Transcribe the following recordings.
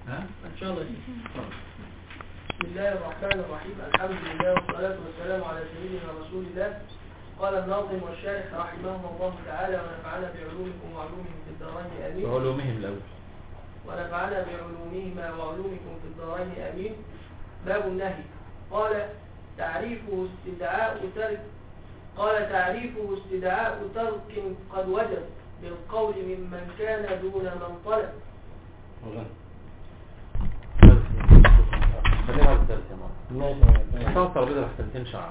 ها ان شاء الله بسم الله الرحمن الرحيم الحمد لله والصلاة والسلام على سيدنا رسول الله قال الناظم والشارح رحمهم الله تعالى ونفعنا بعلومكم وعلومهم في الدارين امين وعلومهم الأول ونفعنا بعلومهما وعلومكم في الدارين امين باب النهي قال تعريفه استدعاء ترك قال تعريفه استدعاء ترك قد وجب بالقول ممن كان دون من طلب خليها على الدرس يا ماما ماشي حطها الترابيزة لحسن تنشع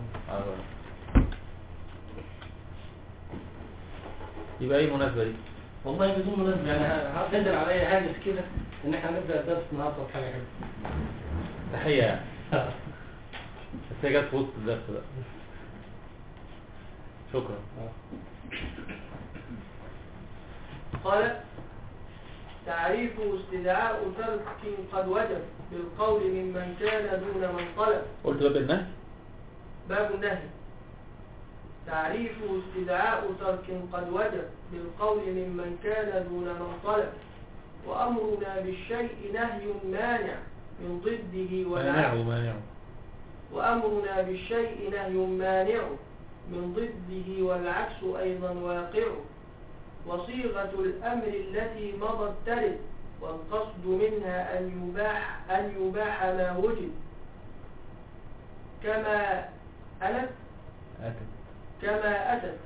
يبقى ايه المناسبة دي؟ والله بدون مناسبة يعني هتقدر عليا هاجس كده ان احنا نبدأ الدرس النهارده بحاجة حلوة تحية يعني بس هي جت في وسط الدرس بقى شكرا قال تعريفه استدعاء ترك قد وجب بالقول ممن كان دون من طلب قلت باب النهي باب النهي تعريفه استدعاء ترك قد وجب بالقول ممن كان دون من طلب وأمرنا بالشيء نهي مانع من ضده مانعه والعكس مانعه وأمرنا بالشيء نهي مانع من ضده والعكس أيضا واقع وصيغة الأمر التي مضت ترد والقصد منها أن يباح, أن يباح ما وجد كما أتت أتت كما أتت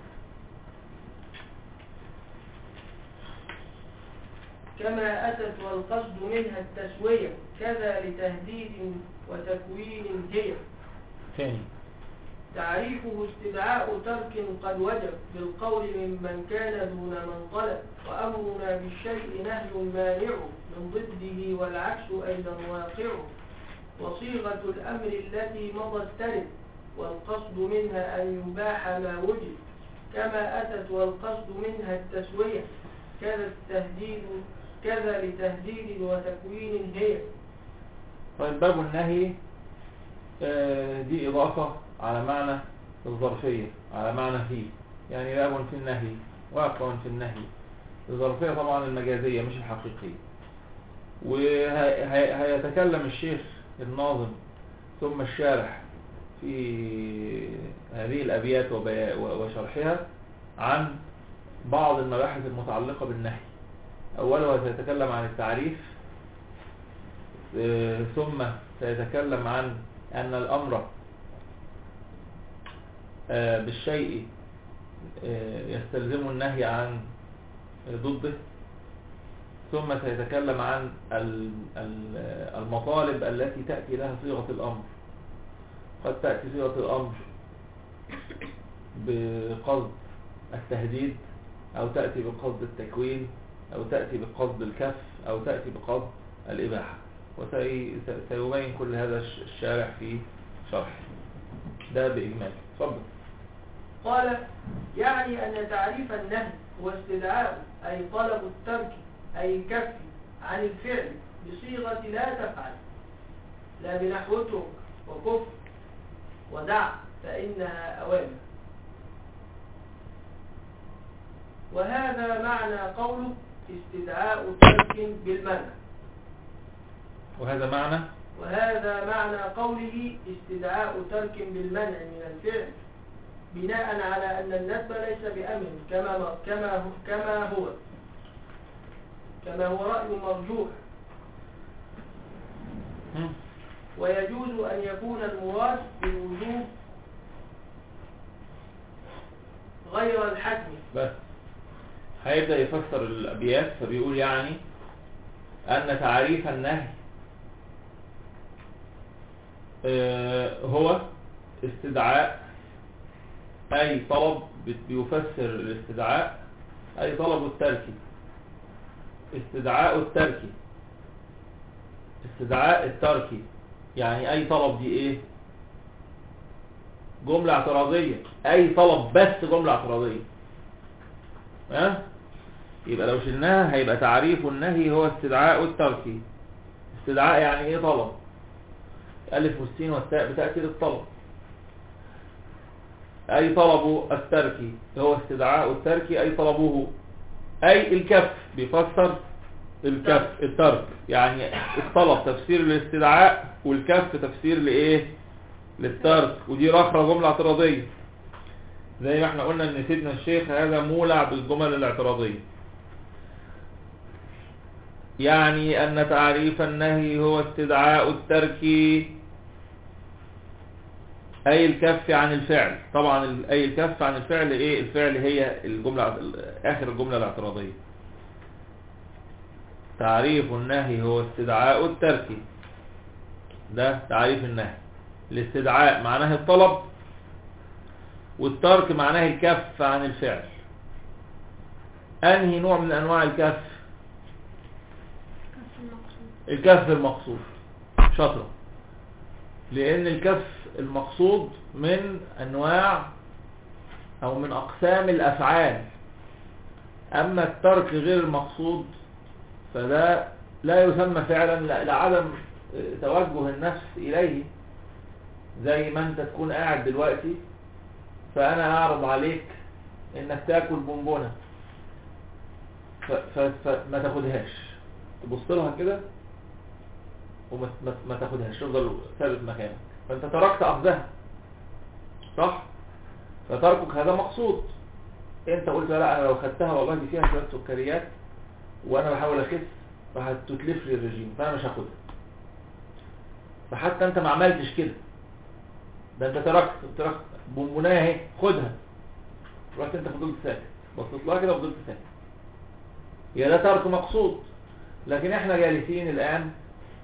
كما أتت والقصد منها التسوية كذا لتهديد وتكوين هي ثاني تعريفه استدعاء ترك قد وجب بالقول ممن كان دون من طلب وأمرنا بالشيء نهي مانع من ضده والعكس أيضا واقع وصيغة الأمر التي مضت ترد والقصد منها أن يباح ما وجد كما أتت والقصد منها التسوية كذا التهديد كذا لتهديد وتكوين هي طيب باب النهي آه، دي إضافة على معنى الظرفية على معنى فيه يعني باب في النهي واقع في النهي الظرفية طبعا المجازية مش الحقيقية وهيتكلم الشيخ الناظم ثم الشارح في هذه الأبيات وبي- وشرحها عن بعض المباحث المتعلقة بالنهي أولا سيتكلم عن التعريف آه، ثم سيتكلم عن أن الأمر آه، بالشيء آه، يستلزم النهي عن ضده ثم سيتكلم عن ال- ال- المطالب التي تأتي لها صيغة الأمر قد تأتي صيغة الأمر بقصد التهديد أو تأتي بقصد التكوين أو تأتي بقصد الكف أو تأتي بقصد الإباحة وسيبين كل هذا الش- الشارح في شرح ده بإجمال تفضل قال يعني أن تعريف النهي هو استدعاء أي طلب الترك أي الكف عن الفعل بصيغة لا تفعل لا بنحو اترك وكف ودع فإنها أوامر وهذا معنى قوله استدعاء ترك بالمنع وهذا معنى وهذا معنى قوله استدعاء ترك بالمنع من الفعل بناء على أن الندب ليس بأمر كما كما هو كما هو كما هو رأي مرجوح هم؟ ويجوز أن يكون المراد بالوجوب غير الحتم بس هيبدأ يفسر الأبيات فبيقول يعني أن تعريف النهي آه، هو استدعاء أي طلب بيفسر الاستدعاء أي طلب الترك استدعاء الترك استدعاء الترك يعني أي طلب دي إيه جملة اعتراضية أي طلب بس جملة اعتراضية ها يبقى لو شلناها هيبقى تعريف النهي هو استدعاء الترك استدعاء يعني ايه طلب الف والسين والتاء بتأتي للطلب اي طلب الترك هو استدعاء الترك اي طلبه اي الكف بيفسر الكف الترك يعني الطلب تفسير للاستدعاء والكف تفسير لايه للترك ودي رخرة جملة اعتراضية زي ما احنا قلنا ان سيدنا الشيخ هذا مولع بالجمل الاعتراضية يعني ان تعريف النهي هو استدعاء الترك اي الكف عن الفعل طبعا ال- اي الكف عن الفعل ايه الفعل هي الجملة اخر الجملة الاعتراضية تعريف النهي هو استدعاء الترك ده تعريف النهي الاستدعاء معناه الطلب والترك معناه الكف عن الفعل انهي نوع من انواع الكف الكف المقصود شطرة لان الكف المقصود من انواع او من اقسام الافعال اما الترك غير المقصود فده لا يسمى فعلا ل- لعدم توجه النفس اليه زي ما انت تكون قاعد دلوقتي فانا اعرض عليك انك تاكل بونبونة ف- ف- فما تاخدهاش تبص لها كده وما ما- ما تاخدهاش تفضل ثابت مكانك فانت تركت اخذها صح فتركك هذا مقصود انت قلت لا انا لو خدتها والله دي فيها شويه سكريات وانا بحاول اخس فهتتلف لي الرجيم فانا مش هاخدها فحتى انت ما عملتش كده ده انت تركت تركت بونبونايه اهي خدها رحت انت فضلت ساكت بصيت لها كده وفضلت ساكت يا ده ترك مقصود لكن احنا جالسين الان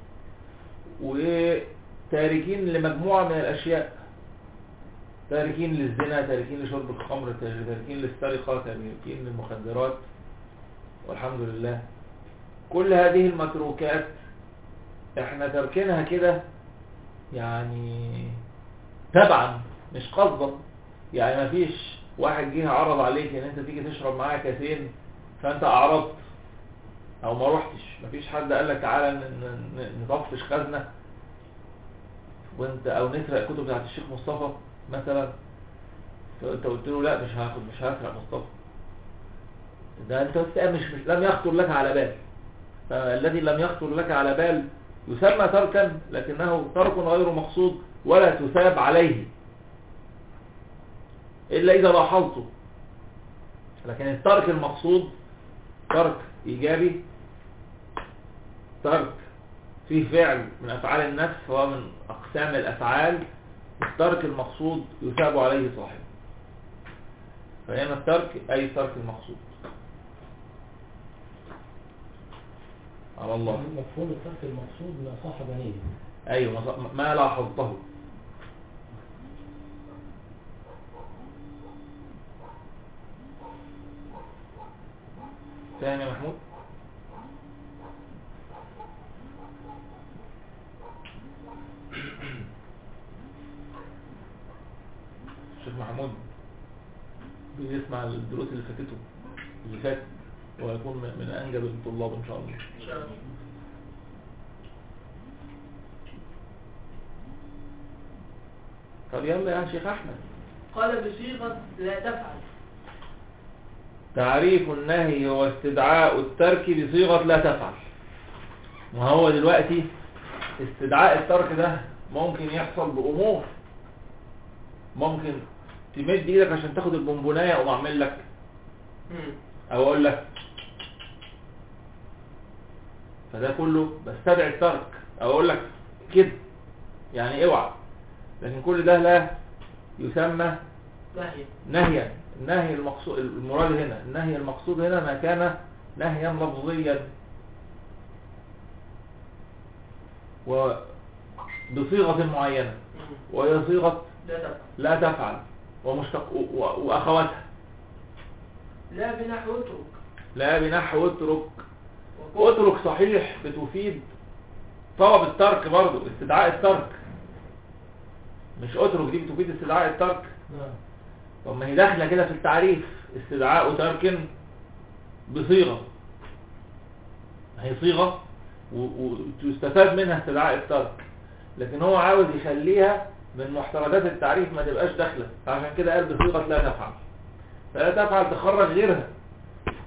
وتاركين لمجموعة من الاشياء تاركين للزنا تاركين لشرب الخمر تاركين للسرقة تاركين للمخدرات والحمد لله كل هذه المتروكات احنا تركينها كده يعني تبعا مش قصدا يعني ما فيش واحد جه عرض عليك ان انت تيجي تشرب معاه كاسين فانت اعرضت او ما روحتش ما فيش حد قال لك تعالى ن- ن- نطفش خزنة وانت او نسرق الكتب بتاعت الشيخ مصطفى مثلا فانت قلت له لا مش هاخد مش هسرق مصطفى ده انت بس مش, مش لم يخطر لك على بال فالذي لم يخطر لك على بال يسمى تركا لكنه ترك غير مقصود ولا تثاب عليه إلا إذا لاحظته لكن الترك المقصود ترك إيجابي ترك فيه فعل من أفعال النفس هو من أقسام الأفعال الترك المقصود يثاب عليه صاحبه فهنا الترك أي الترك المقصود على الله مفهوم الترك المقصود ما صاحب نية أيوة ما- ما لاحظته فاهم يا محمود الشيخ محمود بيسمع الدروس اللي فاتته اللي فاتت ويكون من من أنجب الطلاب إن شاء الله إن شاء الله طب يلا يا شيخ أحمد قال بصيغة لا تفعل تعريف النهي هو استدعاء الترك بصيغة لا تفعل وهو دلوقتي استدعاء الترك ده ممكن يحصل بأمور ممكن تمد ايدك عشان تاخد البونبونايه او اعمل لك مم. او اقول لك فده كله بستدعي الترك او اقول لك كده يعني اوعى لكن كل ده لا يسمى نهي نهيا النهي المقصود المراد هنا النهي المقصود هنا ما كان نهيا لفظيا وبصيغة معينة مم. وهي صيغة لا تفعل لا تفعل ومشتق و- و- وأخواتها لا بنحو اترك لا بنحو اترك وكل اترك صحيح بتفيد طلب الترك برضو استدعاء الترك مش اترك دي بتفيد استدعاء الترك نعم طب ما هي داخله كده في التعريف استدعاء ترك بصيغه هي صيغه و- وتستفاد منها استدعاء الترك لكن هو عاوز يخليها من محترزات التعريف ما تبقاش داخله فعشان كده قال بصيغه لا تفعل فلا تفعل تخرج غيرها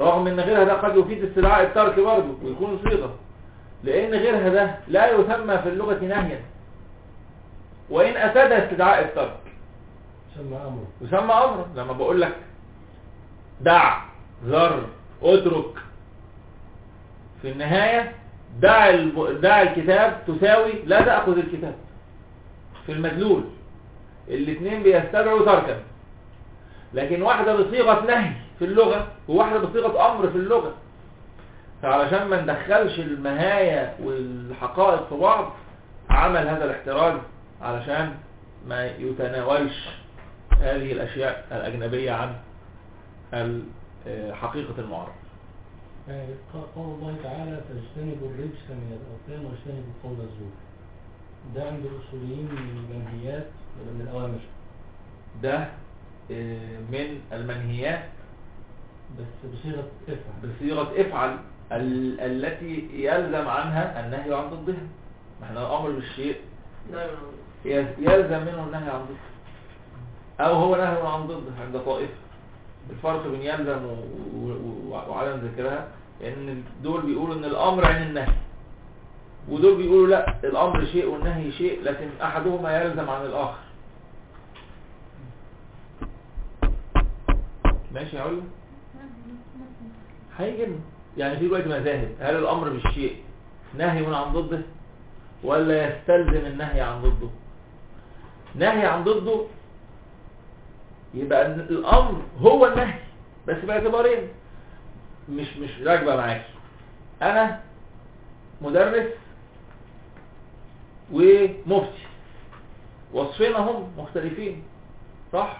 رغم ان غيرها ده قد يفيد استدعاء الترك برضه ويكون صيغة لان غيرها ده لا يسمى في اللغة نهيا وان افاد استدعاء الترك سمى أمر يسمى امرا لما بقول لك دع ذر اترك في النهاية دع الب... دع الكتاب تساوي لا تأخذ الكتاب في المدلول الاثنين بيستدعوا تركا لكن واحدة بصيغة نهي في اللغة وواحدة بصيغة أمر في اللغة فعلشان ما ندخلش المهاية والحقائق في بعض عمل هذا الاحتراز علشان ما يتناولش هذه الأشياء الأجنبية عن ال- آه، حقيقة المعرض يعني ق- قول الله تعالى فاجتنبوا الرجس من الأوثان واجتنبوا قول الزور ده عند الأصوليين من المنهيات ولا من الأوامر ده آه، من المنهيات بس بصيغة افعل بصيغة افعل ال- التي يلزم عنها النهي عن ضدها ما احنا الأمر بالشيء نعم ي- يلزم منه النهي عن ضده أو هو نهي عن ضده عند طائفة الفرق بين يلزم و- و- و- وعدم ذكرها ان دول بيقولوا ان الأمر عن النهي ودول بيقولوا لا الأمر شيء والنهي شيء لكن أحدهما يلزم عن الآخر ماشي يا علم هيجي لنا. يعني في دلوقتي مذاهب هل الامر بالشيء نهي عن ضده ولا يستلزم النهي عن ضده نهي عن ضده يبقى ال- الامر هو النهي بس باعتبارين مش مش راكبه معاكي انا مدرس ومفتي وصفين هم مختلفين صح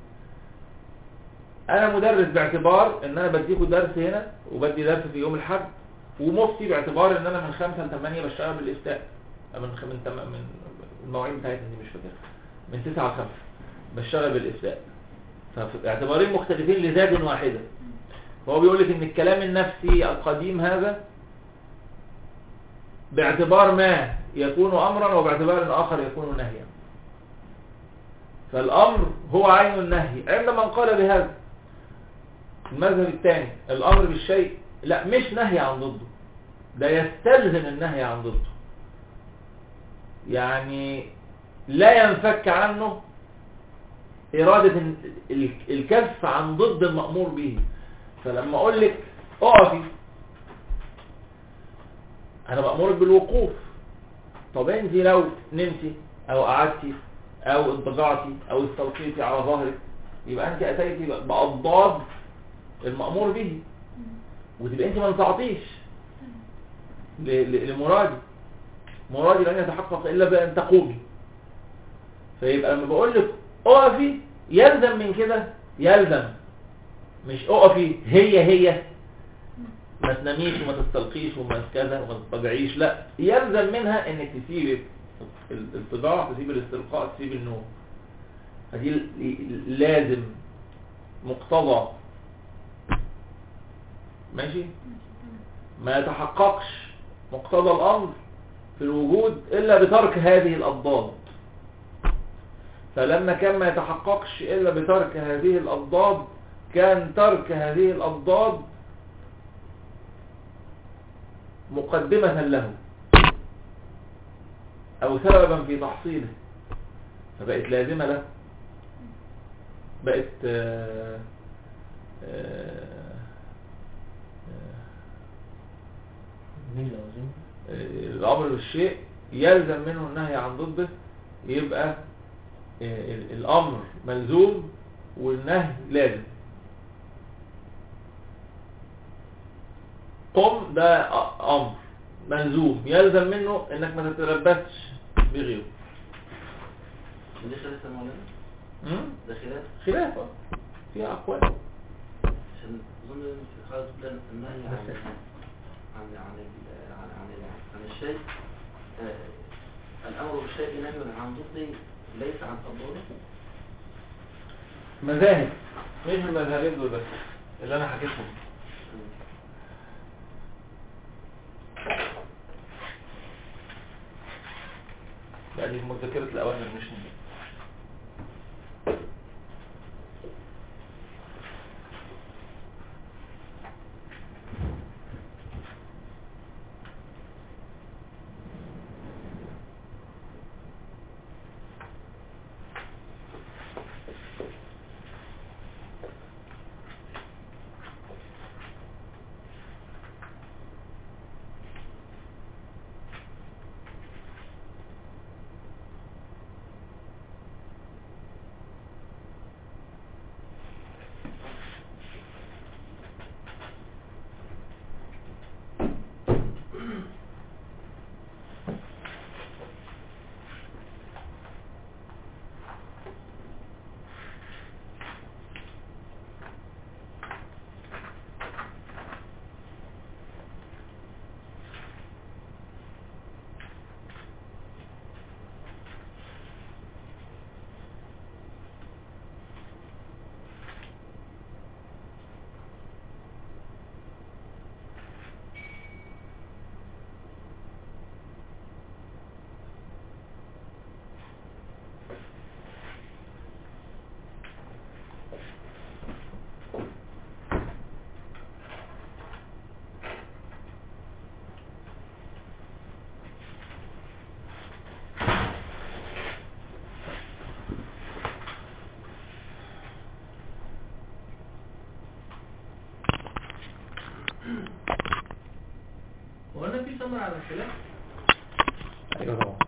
انا مدرس باعتبار ان انا بديكوا درس هنا وبدي درس في يوم الاحد ومفتي باعتبار ان انا من خمسة لثمانية بشتغل بالافتاء من خ- من تم- من المواعيد بتاعتنا دي مش فاكر من تسعة لخمسة بشتغل بالافتاء فاعتبارين مختلفين لذات واحدة فهو بيقول لك ان الكلام النفسي القديم هذا باعتبار ما يكون امرا وباعتبار اخر يكون نهيا فالامر هو عين النهي عند من قال بهذا المذهب الثاني الامر بالشيء لا مش نهي عن ضده ده يستلزم النهي عن ضده يعني لا ينفك عنه إرادة ال- الكف عن ضد المأمور به فلما أقول لك اقفي أنا بأمرك بالوقوف طب أنت لو نمتي أو قعدتي أو انتظعتي أو استلقيتي على ظهرك يبقى أنت أتيتي بأضداد المأمور به وتبقى أنت ما انتعطيش ل- ل- لمرادي مرادي لن يتحقق إلا بأن تقومي فيبقى لما بقول لك اقفي يلزم من كده يلزم مش اقفي هي هي ما تناميش وما تستلقيش وما كذا وما تضجعيش لا يلزم منها انك تسيبي الاتضاع تسيب الاستلقاء تسيب النوم فدي ل- لازم مقتضى ماشي ما يتحققش مقتضى الامر في الوجود الا بترك هذه الاضداد فلما كان ما يتحققش الا بترك هذه الاضداد كان ترك هذه الاضداد مقدمة له او سببا في تحصيله فبقت لازمة له بقت آه، آه، مين لازم آه، الامر بالشيء يلزم منه النهي عن ضده يبقى آه، ال- الامر ملزوم والنهي لازم قم ده أ- امر ملزوم يلزم منه انك ما تتلبسش بغيره دي خلاف يا مولانا مم؟ ده خلاف خلاف آه. فيها اقوال عشان اظن إن في خالص بلان النهي عن عن عن ال- عن عن, ال- عن الشيء آه، الامر بالشيء نهي عن ضده ليس عن تضاده مذاهب مش المذهبين دول بس اللي انا حكيتهم لا دي مذكرة الأوامر مش مهم. في ثمرة على الخلاف ايوه طبعا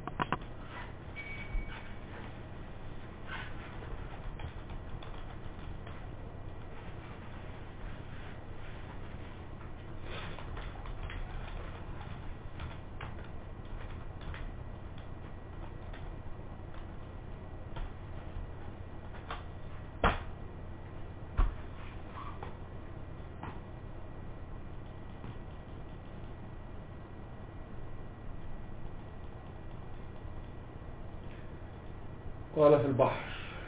قال في البحر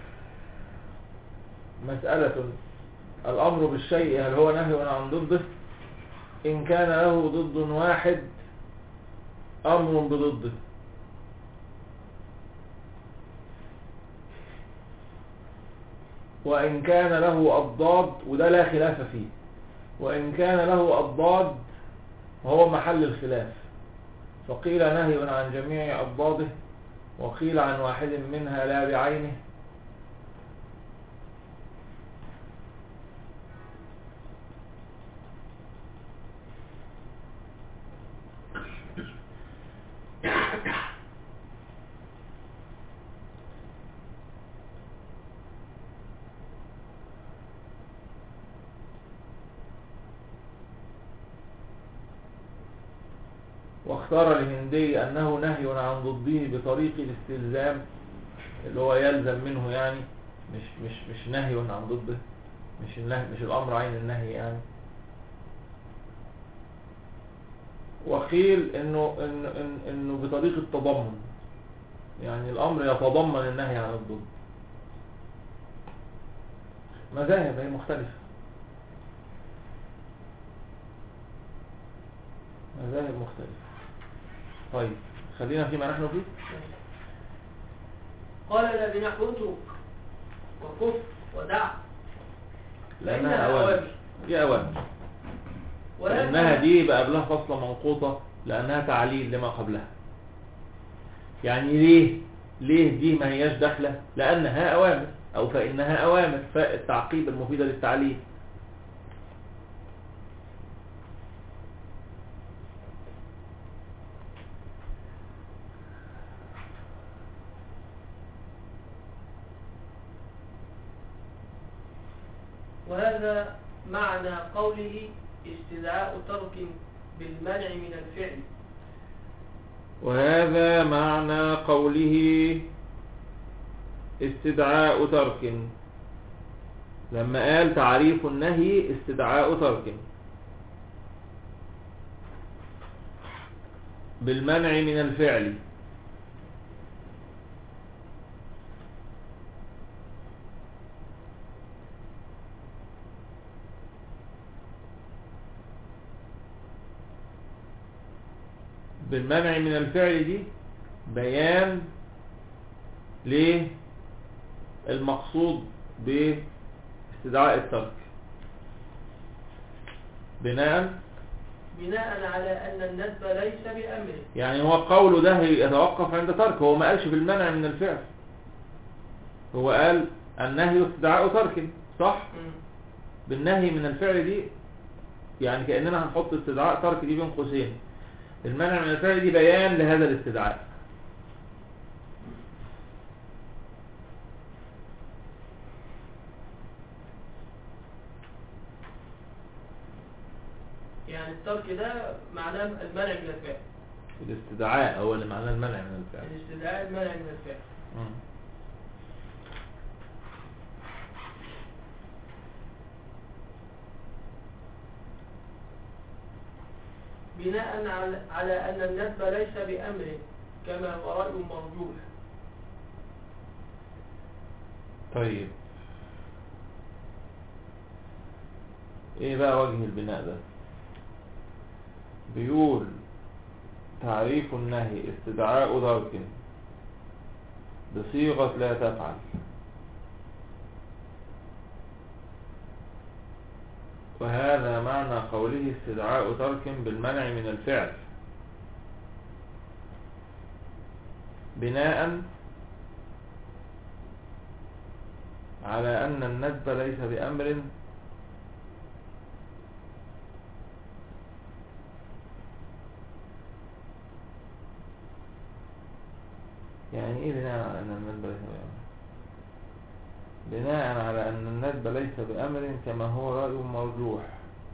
مسألة الأمر بالشيء هل هو نهي عن ضده إن كان له ضد واحد أمر بضده وإن كان له أضداد وده لا خلاف فيه وإن كان له أضداد وهو محل الخلاف فقيل نهي عن جميع أضداده وقيل عن واحد منها لا بعينه واختار الهندي أنه نهي عن ضده بطريق الاستلزام اللي هو يلزم منه يعني مش مش مش نهي عن ضده مش النهي مش الأمر عين النهي يعني وقيل انه إن إن انه بطريق التضمن يعني الامر يتضمن النهي عن الضد مذاهب هي مختلفة مذاهب مختلفة طيب خلينا فيما نحن فيه قال لا بنحو اترك وكف ودع لأنها فإنها أوامر أوامر. دي أوامر ولا لأنها دي بقى قبلها فصلة منقوطة لأنها تعليل لما قبلها يعني ليه ليه دي ما هياش داخلة لأنها أوامر أو فإنها أوامر فالتعقيب المفيدة للتعليل وهذا معنى قوله استدعاء ترك بالمنع من الفعل وهذا معنى قوله استدعاء ترك لما قال تعريف النهي استدعاء ترك بالمنع من الفعل بالمنع من الفعل دي بيان للمقصود باستدعاء الترك بناء بناء على أن الندب ليس بأمره يعني هو قوله ده يتوقف عند ترك هو ما قالش بالمنع من الفعل هو قال النهي استدعاء ترك صح مم. بالنهي من الفعل دي يعني كأننا هنحط استدعاء ترك دي بين قوسين المنع من الفعل دي بيان لهذا الاستدعاء يعني الترك ده معناه المنع من الفعل الاستدعاء هو اللي معناه المنع من الفعل الاستدعاء المنع من الفعل مم. بناء على على أن الندب ليس بأمره كما هو رأي مرجوح طيب ايه بقى وجه البناء ده بيقول تعريف النهي استدعاء ترك بصيغة لا تفعل وهذا معنى قوله استدعاء ترك بالمنع من الفعل بناء على أن الندب ليس بأمر يعني ايه بناء على ان الندب ليس بأمر بناء على ان الندب ليس بأمر كما هو رأي مرجوح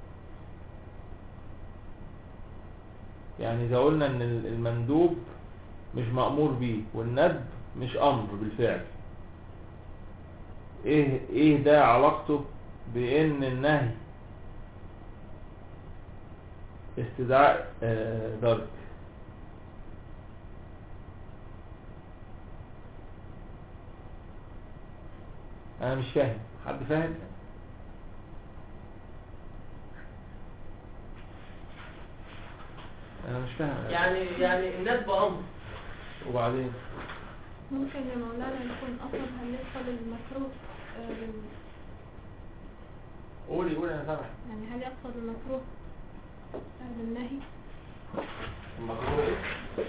يعني إذا قلنا ان ال- المندوب مش مأمور بيه والندب مش امر بالفعل ايه ايه ده علاقته بان النهي استدعاء آه، درك انا مش فاهم حد فاهم انا مش فاهم يعني يعني الندب امر وبعدين ممكن يا مولانا يكون أصلا هل يدخل المكروه آه، بال- قولي قولي انا سامع يعني هل يقصد المكروه آه، بالنهي المكروه ايه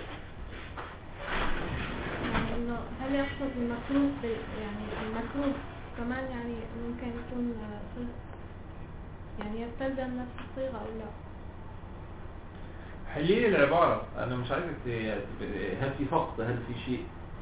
يعني إنه هل يقصد المكروه بال- يعني المكروه كمان يعني ممكن يكون آه، صيغ- يعني يستلزم نفس الصيغة أو لا حليلي العبارة أنا مش عايزك ت- هل في فقط هل في شيء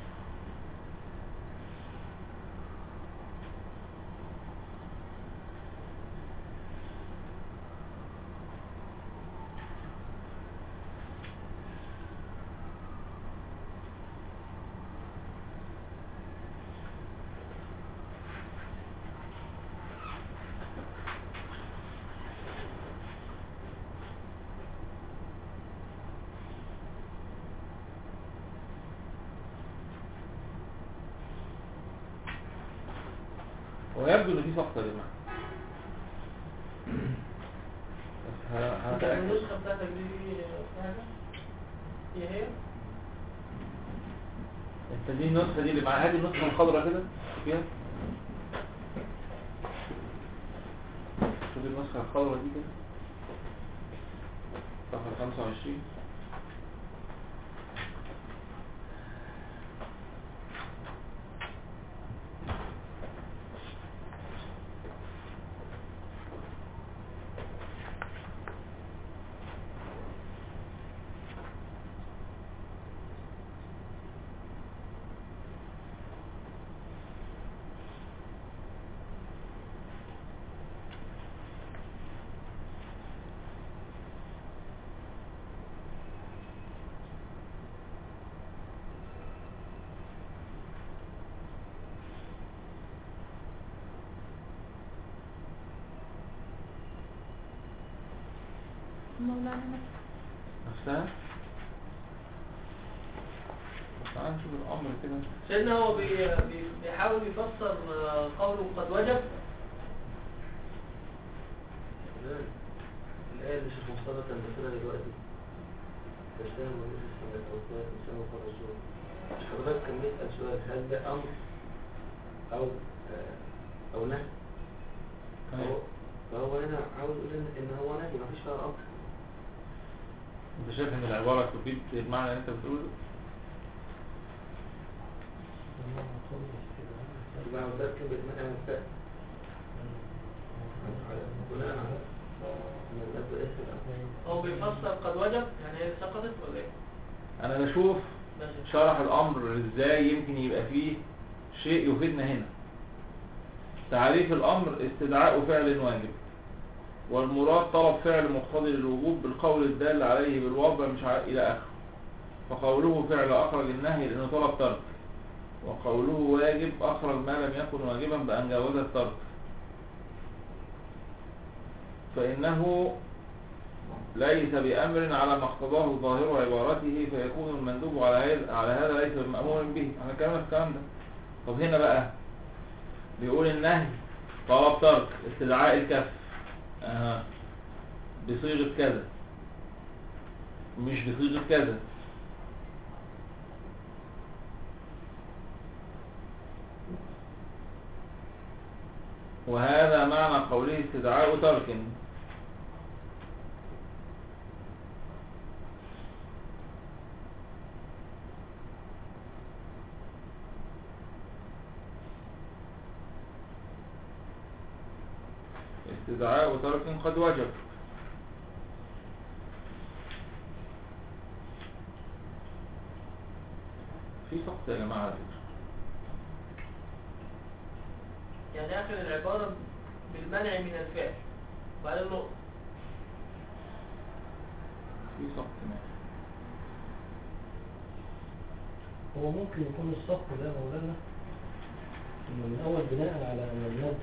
ويبدو ان في سقطة يا جماعة بس ه- انت هتأكد. النسخة بتاعتك دي في حاجة هي هي انت دي النسخة دي اللي معاها هذه النسخة الخضراء كده فيها شوف النسخة الخضراء دي كده صفحة 25 مولانا نفسه نفسها بس تعال نشوف الأمر كده سيدنا هو بي بي بيحاول يفسر آه، قوله قد وجب الآية اللي شيخ مصطفى كان ذاكرها دلوقتي تجتنب الرجس من الأوثان الإنسان وقال الزور مش حضرتك كان بيسأل سؤال هل ده أمر أو آه، أو نهي فهو فهو هنا عاوز يقول إن إن هو نهي مفيش فيها أمر انت شايف ان العبارة تفيد المعنى اللي انت بتقوله يبقى عاوز ده كلمة نهي مبتدأ بناء على إن النبي اسم الأمر هو بيفسر قد وجب يعني هي سقطت ولا ايه؟ انا بشوف ماشي شرح الامر ازاي يمكن يبقى فيه شيء يفيدنا هنا تعريف الامر استدعاء فعل واجب والمراد طلب فعل مقتضي للوجوب بالقول الدال عليه بالوضع مش عارف الى اخره فقوله فعل اخرج النهي لانه طلب ترك وقوله واجب اخرج ما لم يكن واجبا بان جاوز الترك فانه ليس بأمر على ما اقتضاه ظاهر عبارته فيكون المندوب على هذا على هذا ليس بمأمور به احنا كلامنا في الكلام ده طب هنا بقى بيقول النهي طلب ترك استدعاء الكف آه. بصيغة كذا مش بصيغة كذا وهذا معنى قوله استدعاء ترك استدعاء ترك قد وجب في سقط يا جماعة على فكرة يعني آخر العبارة بالمنع من الفعل وبعدين نقطة في سقط ماشي هو ممكن يكون السقط ده مولانا إنه من أول بناء على أن الندب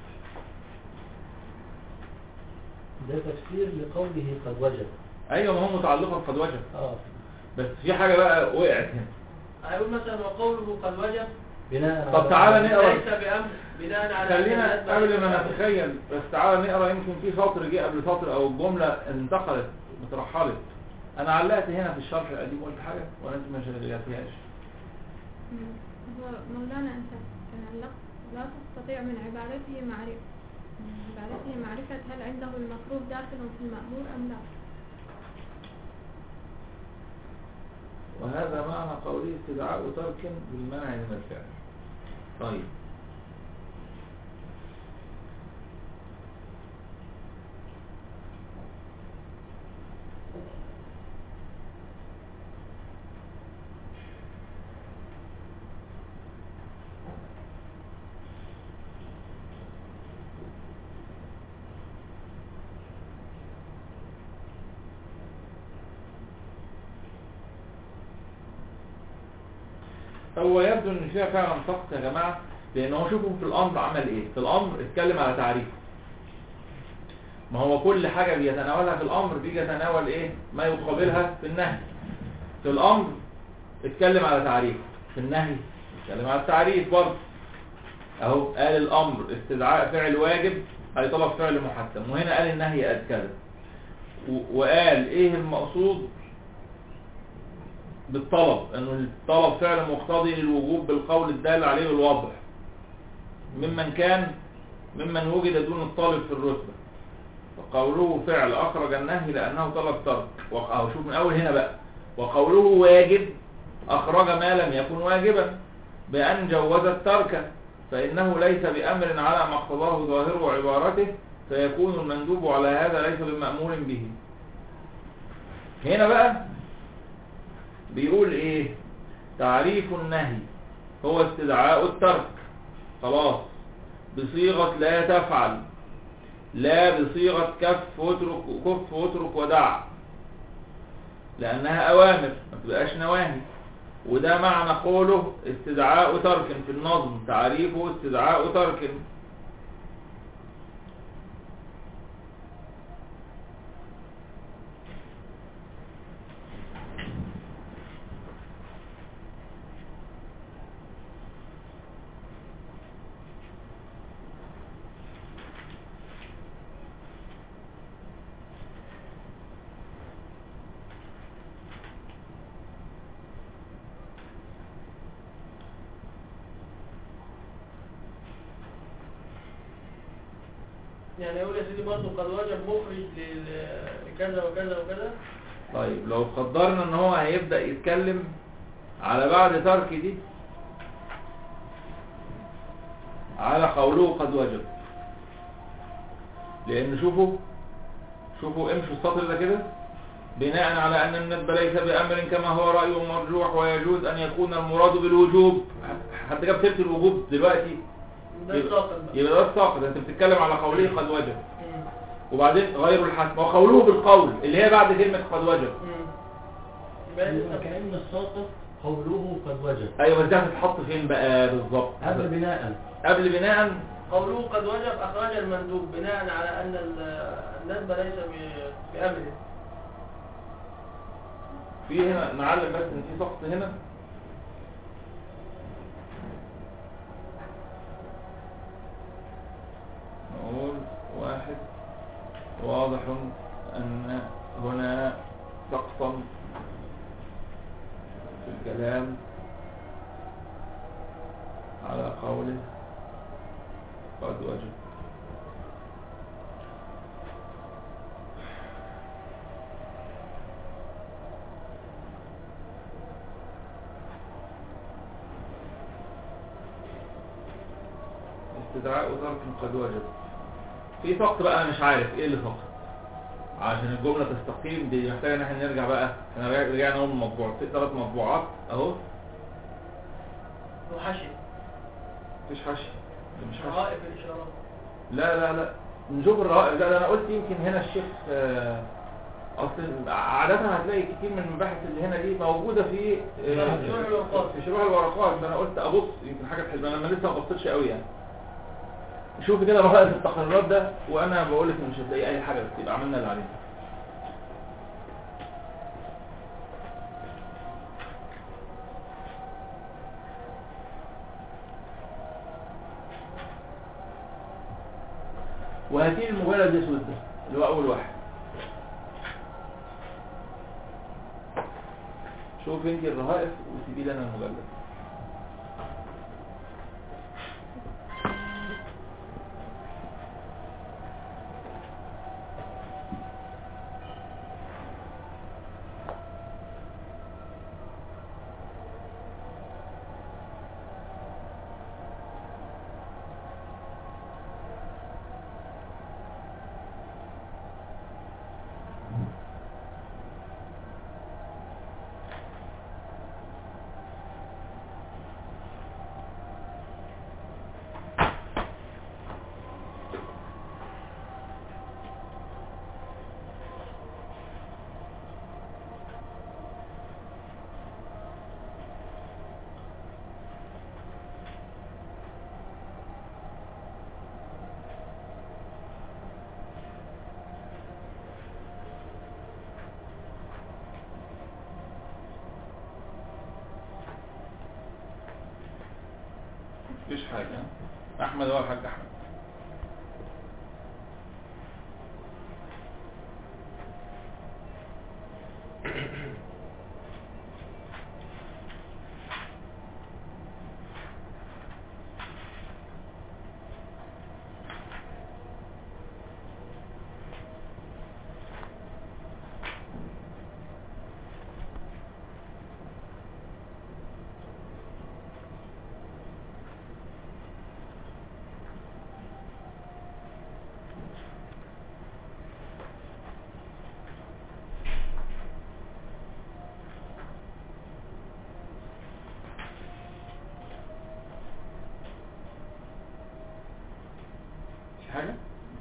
ده تفسير لقوله قد وجب ايوه ما هو متعلقا قد وجب اه بس في حاجة بقى وقعت هنا هيقول مثلا وقوله قد وجب بناء طب تعالى نقرا ليس بأمر بناء على أن خلينا الندب قبل ليس ما بأمر. نتخيل بس تعالى نقرا يمكن في سطر جه قبل سطر او الجملة انتقلت مترحلت انا علقت هنا في الشرح القديم قلت حاجة ولا انت ما شغلتهاش مم. هو مولانا أنت تعلقت لا تستطيع من عبارته معرفة من عبارته معرفة هل عنده المفروض داخل في المأمور أم لا وهذا معنى قوله استدعاء ترك بالمنع من الفعل طيب هو يبدو ان فيها فعلا سقط يا جماعه لان هو شوفوا في الامر عمل ايه في الامر اتكلم على تعريفه ما هو كل حاجه بيتناولها في الامر بيجي يتناول ايه ما يقابلها في النهي في الامر اتكلم على تعريفه في النهي اتكلم على التعريف برضه اهو قال الامر استدعاء فعل واجب اي طلب فعل محتم وهنا قال النهي قد كذا و- وقال ايه المقصود بالطلب انه الطلب فعل مقتضي للوجوب بالقول الدال عليه بالوضع ممن كان ممن وجد دون الطالب في الرتبة وقوله فعل اخرج النهي لانه طلب ترك او شوف من اول هنا بقى وقوله واجب اخرج ما لم يكن واجبا بان جوز الترك فانه ليس بامر على ما اقتضاه ظاهر عبارته فيكون المندوب على هذا ليس بمأمور به هنا بقى بيقول ايه تعريف النهي هو استدعاء الترك خلاص بصيغة لا تفعل لا بصيغة كف واترك كف واترك ودع لأنها أوامر ما تبقاش نواهي وده معنى قوله استدعاء ترك في النظم تعريفه استدعاء ترك يعني يقول يا سيدي برضه قد وجب مخرج لل- لكذا وكذا وكذا طيب لو قدرنا ان هو هيبدأ يتكلم على بعد ترك دي على قوله قد وجب لان شوفوا شوفوا امشوا السطر ده كده بناء على ان الندب ليس بامر كما هو رأي مرجوح ويجوز ان يكون المراد بالوجوب حد جاب سيره الوجوب دلوقتي ده الساقط بقى يبقى ده الساقط انت بتتكلم على قوله قد وجب مم. وبعدين غير الحسم وقوله بالقول اللي هي بعد كلمة قد وجب مم. يبقى يبقى لسه- كأن الساقط قوله قد وجب ايوه بس ده هتتحط فين بقى بالظبط قبل بناء قبل بناء قوله قد وجب أخرج المندوب بناء على أن ال- الندب ليس ب- بأمره في هنا نعلم بس ان في سقط هنا نقول واحد واضح ان هنا سقطا في الكلام على قوله قد وجب استدعاء ترك قد وجب في سقط بقى انا مش عارف ايه اللي سقط عشان الجملة تستقيم دي محتاجة ان احنا نرجع بقى احنا رجع- رجعنا اهو من مطبوع في ثلاث مطبوعات اهو وحشد مفيش حشي ده مش حشي رائف الإشارات لا لا لا نشوف الرائع ده انا قلت يمكن هنا الشيخ آه، اصل عادة هتلاقي كتير من المباحث اللي هنا دي موجودة في آه، في شروح الورقات. في شروح الورقات فانا قلت ابص يمكن حاجة حلوة انا لسه ما بصيتش قوي يعني شوف كده رائع التقريرات ده وانا بقول لك مش هتلاقي اي حاجة بس يبقى عملنا اللي علينا وهاتين المجلد الاسود ده اللي هو اول واحد شوف انت الرهائف وسيبي لنا المجلد مفيش حاجة احمد هو الحاج احمد في حاجة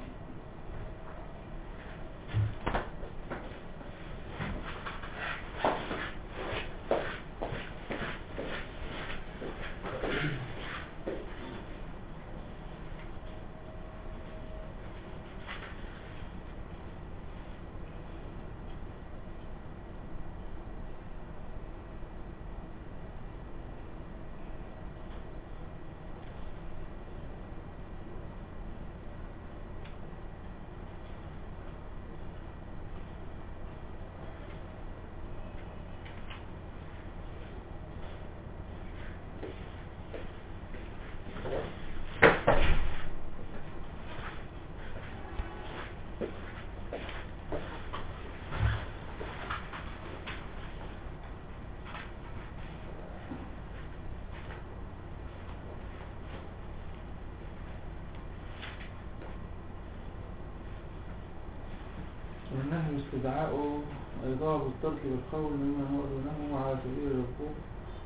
والنهي استدعاء إضاء الترك بالقول مما هو دونه على سبيل الركوب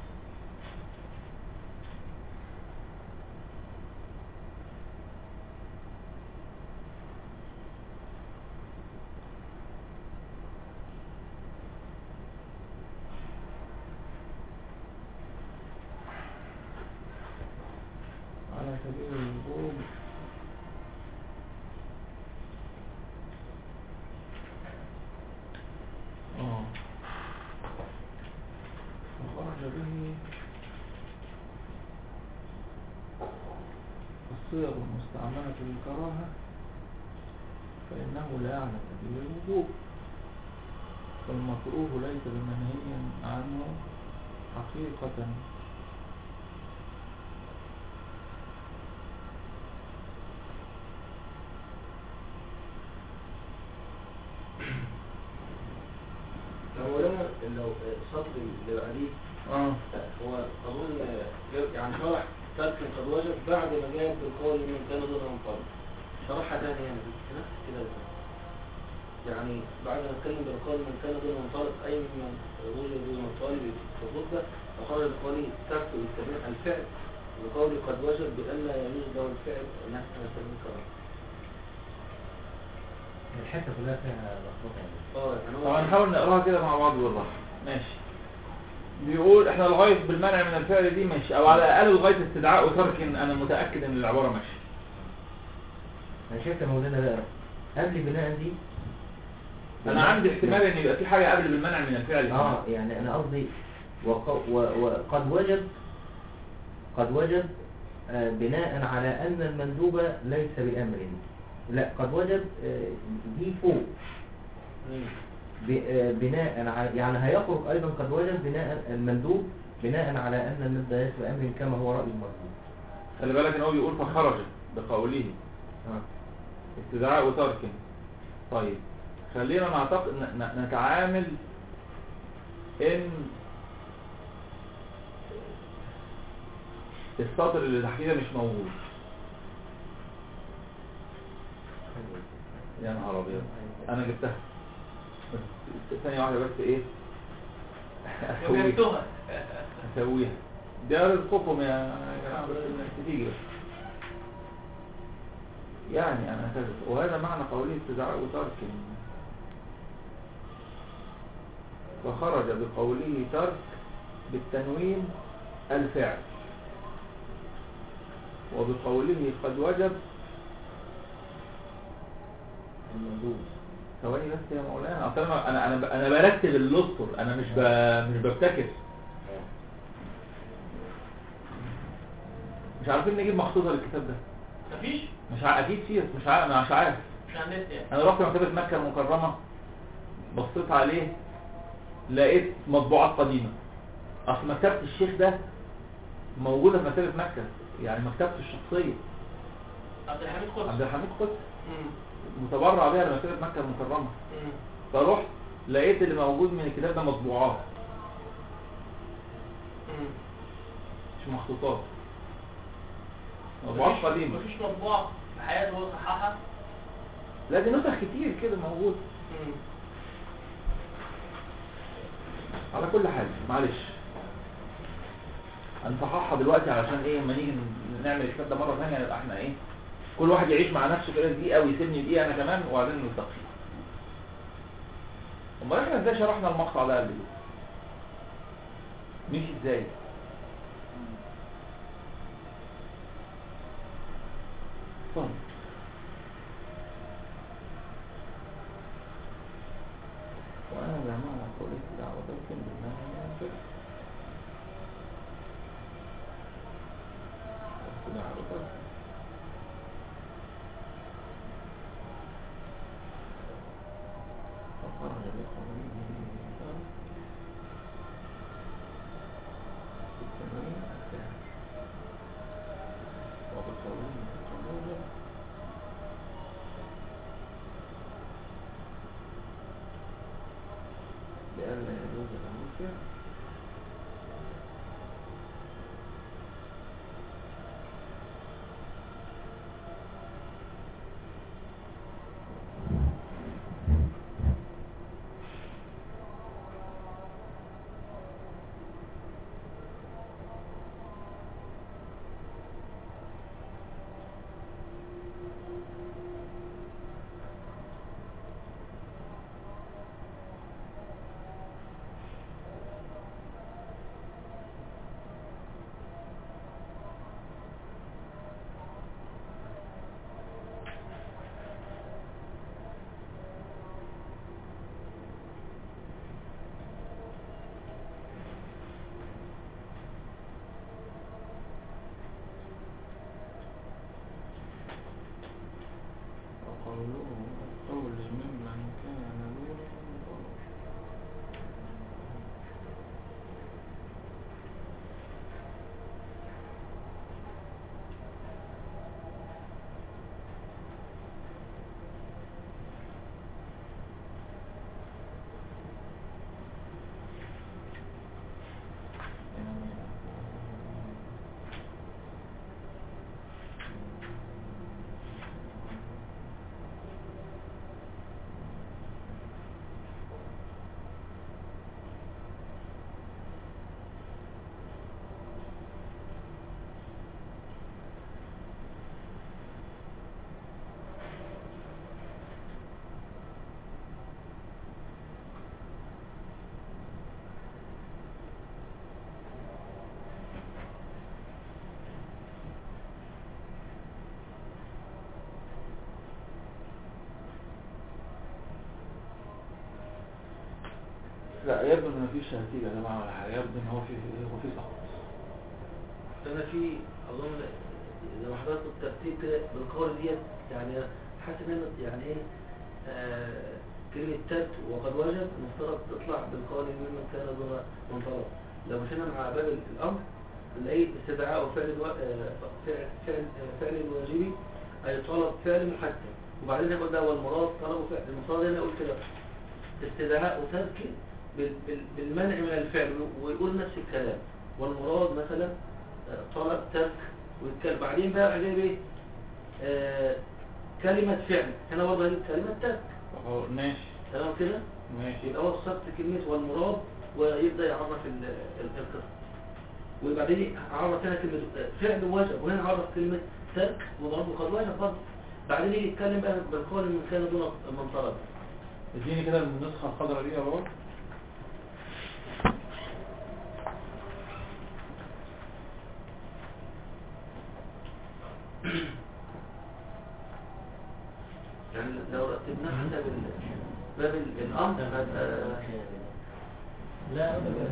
على سبيل الركوب اه وخرج به الصيغ المستعملة للكراهة فإنه لا يعلم به الوجوب فالمكروه ليس بمنهي عنه حقيقة لو لنا لو السطر اللي بعديه اه هو اظن يعني شرح ترك قد وجب بعد ما جاء بالقول من كان دون منطلق شرحها تاني يعني كده كده بالظبط. يعني بعد ما اتكلم بالقول من كان دون منطلق اي من وجد دون منطلق ضده وخرج بقوله ترك بالتمرين الفعل وقوله قد وجب بألا يجوز له الفعل نحن نسميه كرامة الحته كلها فيها لخبطه يعني اه يعني هو طبعا نحاول نقراها كده مع بعض بالراحه ماشي بيقول احنا لغايه بالمنع من الفعل دي ماشي او على الاقل لغايه استدعاء وترك انا متاكد ان العباره ماشيه انا شايف يا مولانا بقى قبل بناء دي انا عندي احتمال ان يبقى في حاجه قبل بالمنع من الفعل اه يعني انا قصدي وق- و- وقد وجب قد وجب آه، بناء على ان المندوب ليس بامر لا قد وجب آه، دي فوق ب- آه، بناء على يعني هيخرج ايضا قد وجب بناء المندوب بناء على ان المندوب ليس بامر كما هو راي المندوب خلي بالك ان هو بيقول فخرج بقوله اه استدعاء وترك طيب خلينا نعتقد ن- ن- نتعامل ان السطر اللي تحتيه ده مش موجود يا نهار ابيض انا جبتها بس ثانية واحدة بس ايه اسويها وجدتها اسويها ده رزقكم يا جماعة بس انك تيجي بس يعني انا كذب وهذا معنى قوله استدعاء وترك فخرج بقوله ترك بالتنوين الفعل وبقوله قد وجب المندوب ثواني بس يا مولانا اصل انا انا انا, أنا برتب الاسطر انا مش ب... مش ببتكر مش عارفين نجيب مخطوطه للكتاب ده مفيش مش ع... اكيد فيه بس مش عارف مش عارف مش على النت يعني انا رحت مكتبه مكه المكرمه بصيت عليه لقيت مطبوعات قديمه اصل مكتبه الشيخ ده موجوده في مكتبه مكه يعني مكتبته الشخصيه عبد الحميد قدس عبد الحميد قدس مم. متبرع بيها لمكتبه مكه المكرمه مم. فرحت لقيت اللي موجود من الكتاب ده مطبوعات مم. مش مخطوطات مطبوعات مفيش- قديمه مفيش مطبوعة في حياته هو صححها لا دي نسخ كتير كده موجود مم. على كل حال معلش هنصححها دلوقتي علشان ايه لما نيجي نعمل الكتاب ده مره ثانيه يبقى احنا ايه كل واحد يعيش مع نفسه كده دقيقه ويسيبني دقيقه انا كمان وبعدين نلتقي امال احنا ازاي شرحنا المقطع ده قبل كده مشي ازاي طيب وانا جماعه قولت دعوه لكن بالله فخرج بقوله بالتنوين الثاني وبقوله تقوله لئلا يجوز المنكر لا يبدو ان مفيش نتيجة يا جماعة ولا حاجة يبدو ان هو في هو في سقط انا في اظن زي ما حضرتك الترتيب كده بالقول ديت يعني حاسس ان أنا يعني ايه آه كلمة ترك وقد وجد المفترض تطلع بالقول ممن كان دون من طلب لو مشينا مع باب الامر نلاقي استدعاء فعل الو... آه، فعل فعل آه، فعل الواجبي اي طلب فعل محتم وبعدين يقول ده هو المراد طلب فعل المفترض هنا اقول كده استدعاء ترك بال- بال- بالمنع من الفعل ويقول نفس الكلام والمراد مثلا آه، طلب ترك ويتكلم بعدين بقى جايب ايه آه، كلمة فعل هنا برضه هجيب كلمة ترك أهو، ماشي تمام كده ماشي يبقى هو صرت كلمة والمراد ويبدأ يعرف ال- ال- القصة وبعدين عرف هنا كلمة فعل وجب وهنا عرف كلمة ترك وبرضه قد وجب برضه بعدين يجي يتكلم بقى بالقول من كان دون من طلب اديني كده النسخة الخضراء دي يا بابا يعني لو رتبناه حسب ال- باب ال- الأمر هت- لا أبدا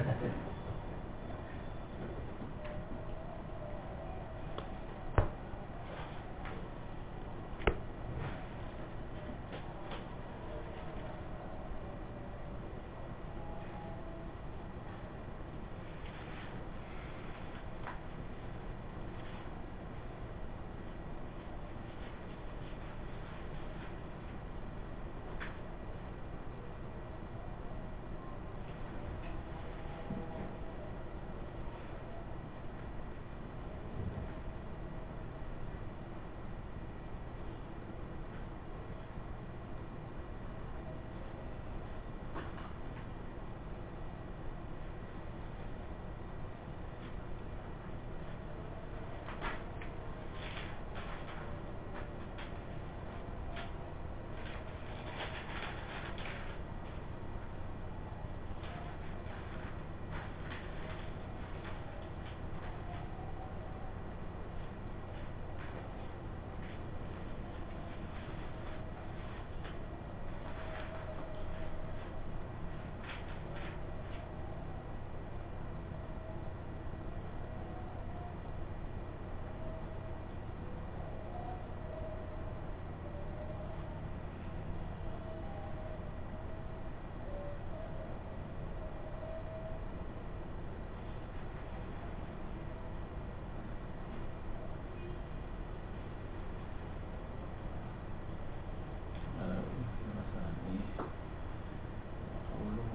أنا قلت مثلا ايه قوله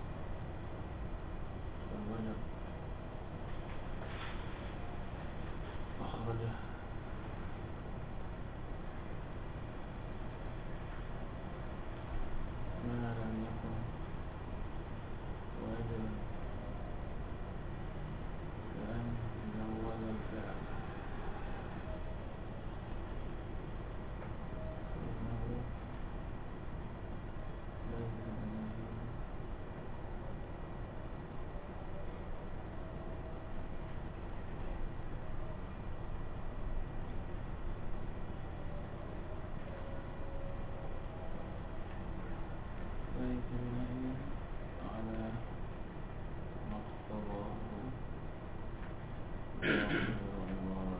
خرج أخرج ما لم يكن واجبا كأن زود الفعل فإنه ليس بنبي ليس بنبي على ما اقتضاه ظاهر العبارة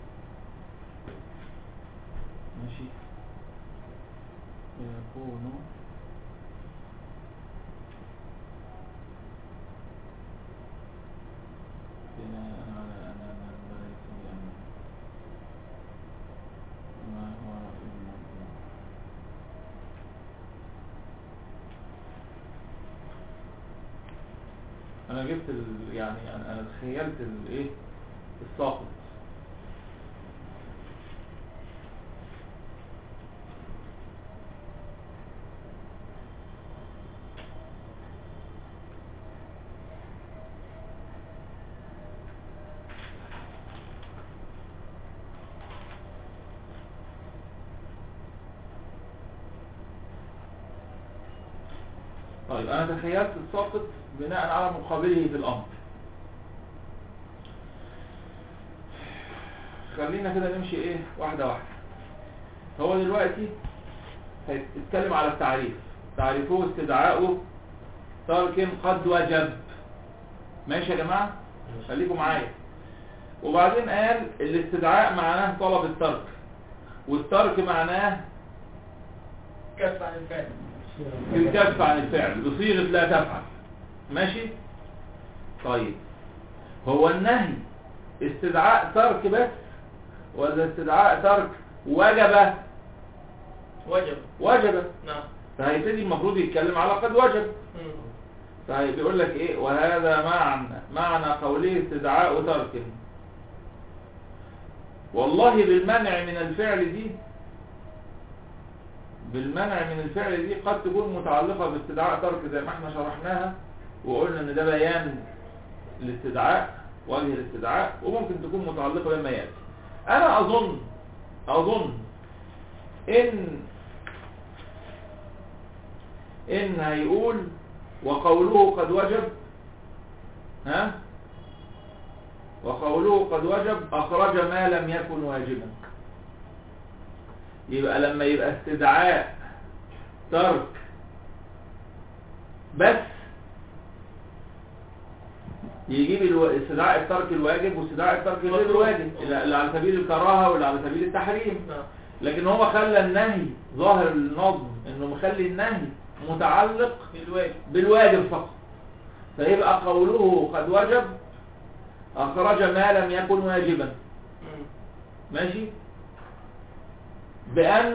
ماشي يكون بناء على أن النسب ليس بأمر ما هو رأي المرجع أنا جبت ال... يعني أنا أنا تخيلت الإيه الساقط طيب أنا تخيلت الساقط بناء على مقابله في الأمر خلينا كده نمشي إيه واحدة واحدة هو دلوقتي هيتكلم على التعريف تعريفه استدعاؤه ترك قد وجب ماشي يا جماعة خليكم معايا وبعدين قال الاستدعاء معناه طلب الترك والترك معناه كف عن الفعل الكف عن الفعل بصيغة لا تفعل ماشي طيب هو النهي استدعاء ترك بس ولا استدعاء ترك وجب وجب وجب نعم فهيبتدي المفروض يتكلم على قد وجب مم. طيب بيقول لك ايه وهذا معنى معنى قوله استدعاء ترك والله بالمنع من الفعل دي بالمنع من الفعل دي قد تكون متعلقة باستدعاء ترك زي ما احنا شرحناها وقلنا ان ده بيان الاستدعاء وجه الاستدعاء وممكن تكون متعلقة بما يأتي انا اظن اظن ان ان هيقول وقوله قد وجب ها وقوله قد وجب اخرج ما لم يكن واجبا يبقى لما يبقى استدعاء ترك بس يجيب الو... استدعاء الترك الواجب واستدعاء الترك غير الواجب اللي على سبيل الكراهه واللي على سبيل التحريم نعم لكن هو خلى النهي ظاهر النظم انه مخلي النهي متعلق بالواجب بالواجب فقط فيبقى قوله قد وجب أخرج ما لم يكن واجبا مم. ماشي بأن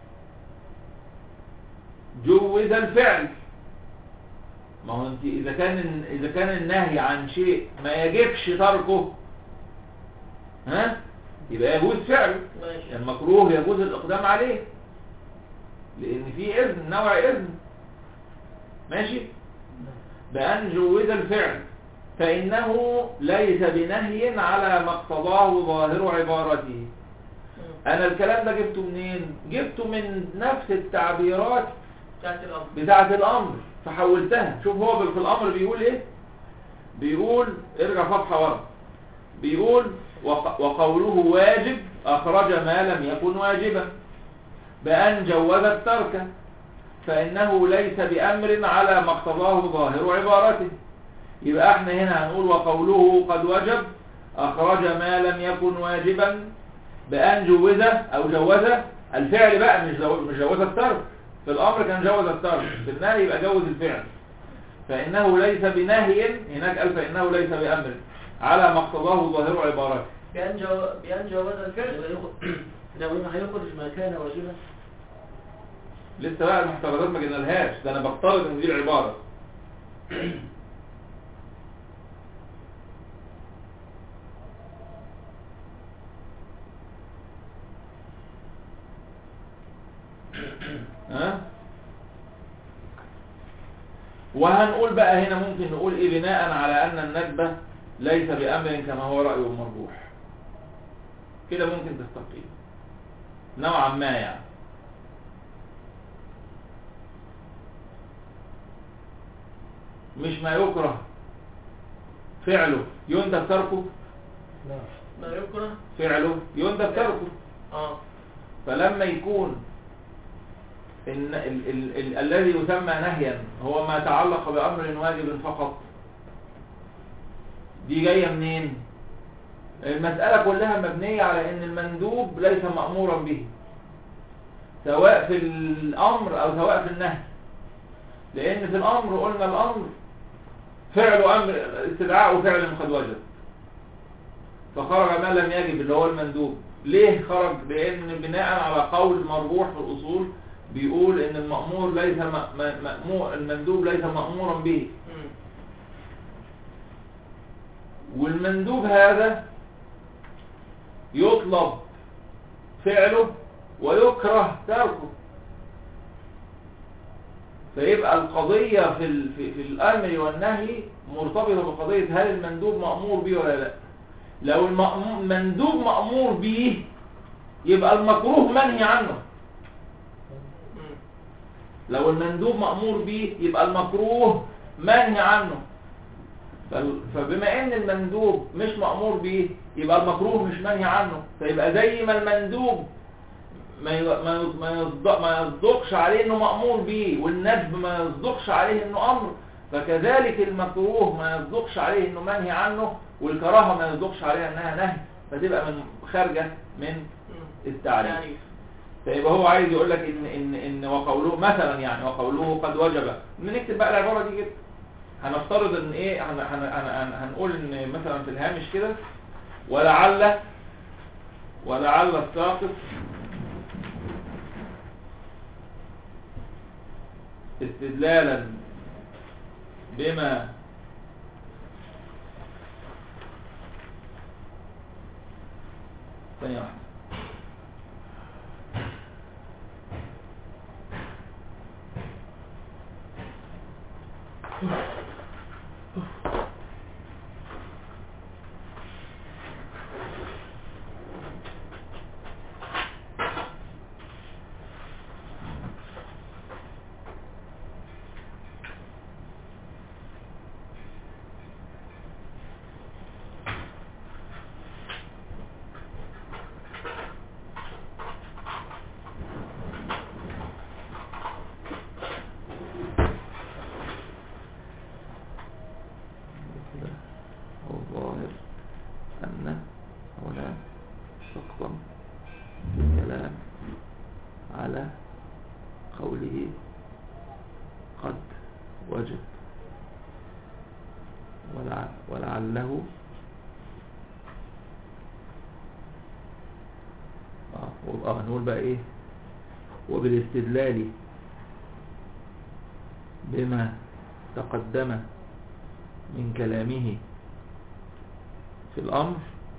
جوز الفعل ما هو انت اذا كان اذا كان النهي عن شيء ما يجبش تركه ها يبقى يجوز فعله ماشي المكروه يجوز الاقدام عليه لان في اذن نوع اذن ماشي بأن جوز الفعل فإنه ليس بنهي على ما اقتضاه ظاهر عبارته مم. أنا الكلام ده جبته منين؟ جبته من نفس التعبيرات بتاعت الأمر بتاعة الأمر فحولتها شوف هو في الأمر بيقول إيه؟ بيقول ارجع صفحة ورا بيقول وق- وقوله واجب أخرج ما لم يكن واجبا بأن جوز الترك فإنه ليس بأمر على ما اقتضاه ظاهر عبارته يبقى احنا هنا هنقول وقوله قد وجب أخرج ما لم يكن واجبا بأن جوز أو جوز الفعل بقى مش جو- مش جوز الترك في الأمر كان جوز الترك في النهي يبقى جوز الفعل فإنه ليس بنهي هناك قال فإنه ليس بأمر على ما اقتضاه ظاهر عبارته بأن جو... بأن جوز الفعل يبقى يخرج لو هيخرج ما كان واجبا لسه بقى المحترزات ما جبنالهاش ده انا بفترض ان دي العبارة ها وهنقول بقى هنا ممكن نقول ايه بناء على ان الندبة ليس بأمر كما هو رأي مرجوح كده ممكن تستقيم نوعا ما يعني مش ما يكره فعله يندب تركه لا ما يكره فعله يندب تركه اه فلما يكون إن ال ال ال الذي يسمى نهيا هو ما تعلق بأمر واجب فقط دي جاية منين المسألة كلها مبنية على ان المندوب ليس مأمورا به سواء في الأمر أو سواء في النهي لأن في الأمر قلنا الأمر فعل أمر استدعاء فعل قد وجب فخرج ما لم يجب اللي هو المندوب ليه خرج لأن بناء على قول مرجوح في الأصول بيقول ان المأمور ليس م- م- مأمور المندوب ليس مأمورا به مم. والمندوب هذا يطلب فعله ويكره تركه فيبقى القضية في, ال... في, في الأمر والنهي مرتبطة بقضية هل المندوب مأمور به ولا لا لو المأمور- المندوب مأمور به يبقى المكروه منهي عنه مم. لو المندوب مأمور به يبقى المكروه منهي عنه فال- فبما ان المندوب مش مأمور به يبقى المكروه مش منهي عنه فيبقى زي ما المندوب ما ي- ما ي- ما يصدق ما يصدقش عليه انه مأمور به والندب ما يصدقش عليه انه امر فكذلك المكروه ما يصدقش عليه انه منهي عنه والكراهه ما يصدقش عليها انها نهي فتبقى من خارجه من التعريف تعريف فيبقى هو عايز يقول لك ان ان ان وقوله مثلا يعني وقوله قد وجب نكتب بقى العباره دي كده هنفترض ان ايه هن هن هن هن هنقول ان مثلا في الهامش كده ولعل ولعل الساقط استدلالا بما ثانية واحدة الظاهر أن هنا سقطا في الكلام على قوله قد وجب ولع ولعله اه آه، نقول بقى ايه وبالاستدلال بما تقدم من كلامه في الأمر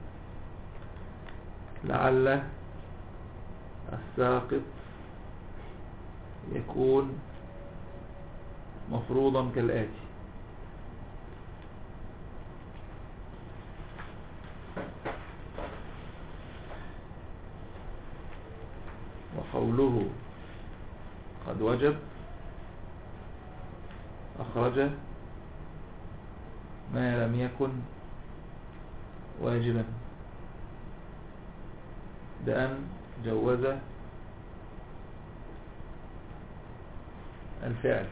لعل الساقط يكون مفروضا كالآتي وقوله قد وجب أخرج ما لم يكن واجبا بأن جوز الفعل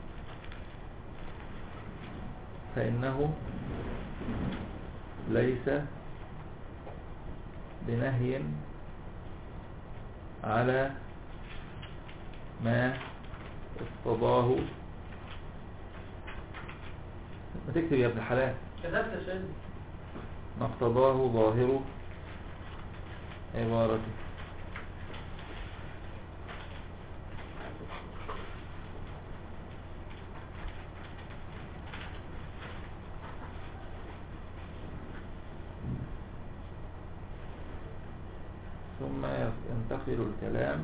فإنه ليس بنهي على ما اقتضاه ما تكتب يا ابن الحلال كتبت يا سيدي ما اقتضاه ظاهر عبارته ثم ينتقل الكلام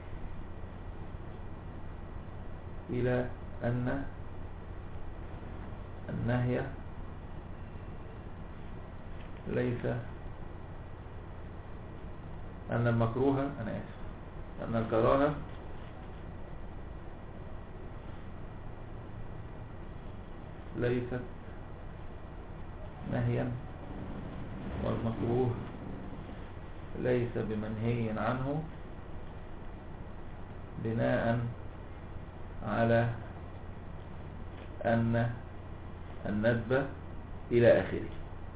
إلى أن النهي ليس أن المكروه أنا آسف أن الكراهة ليست نهيا والمكروه ليس بمنهي عنه بناء على أن الندب إلى آخره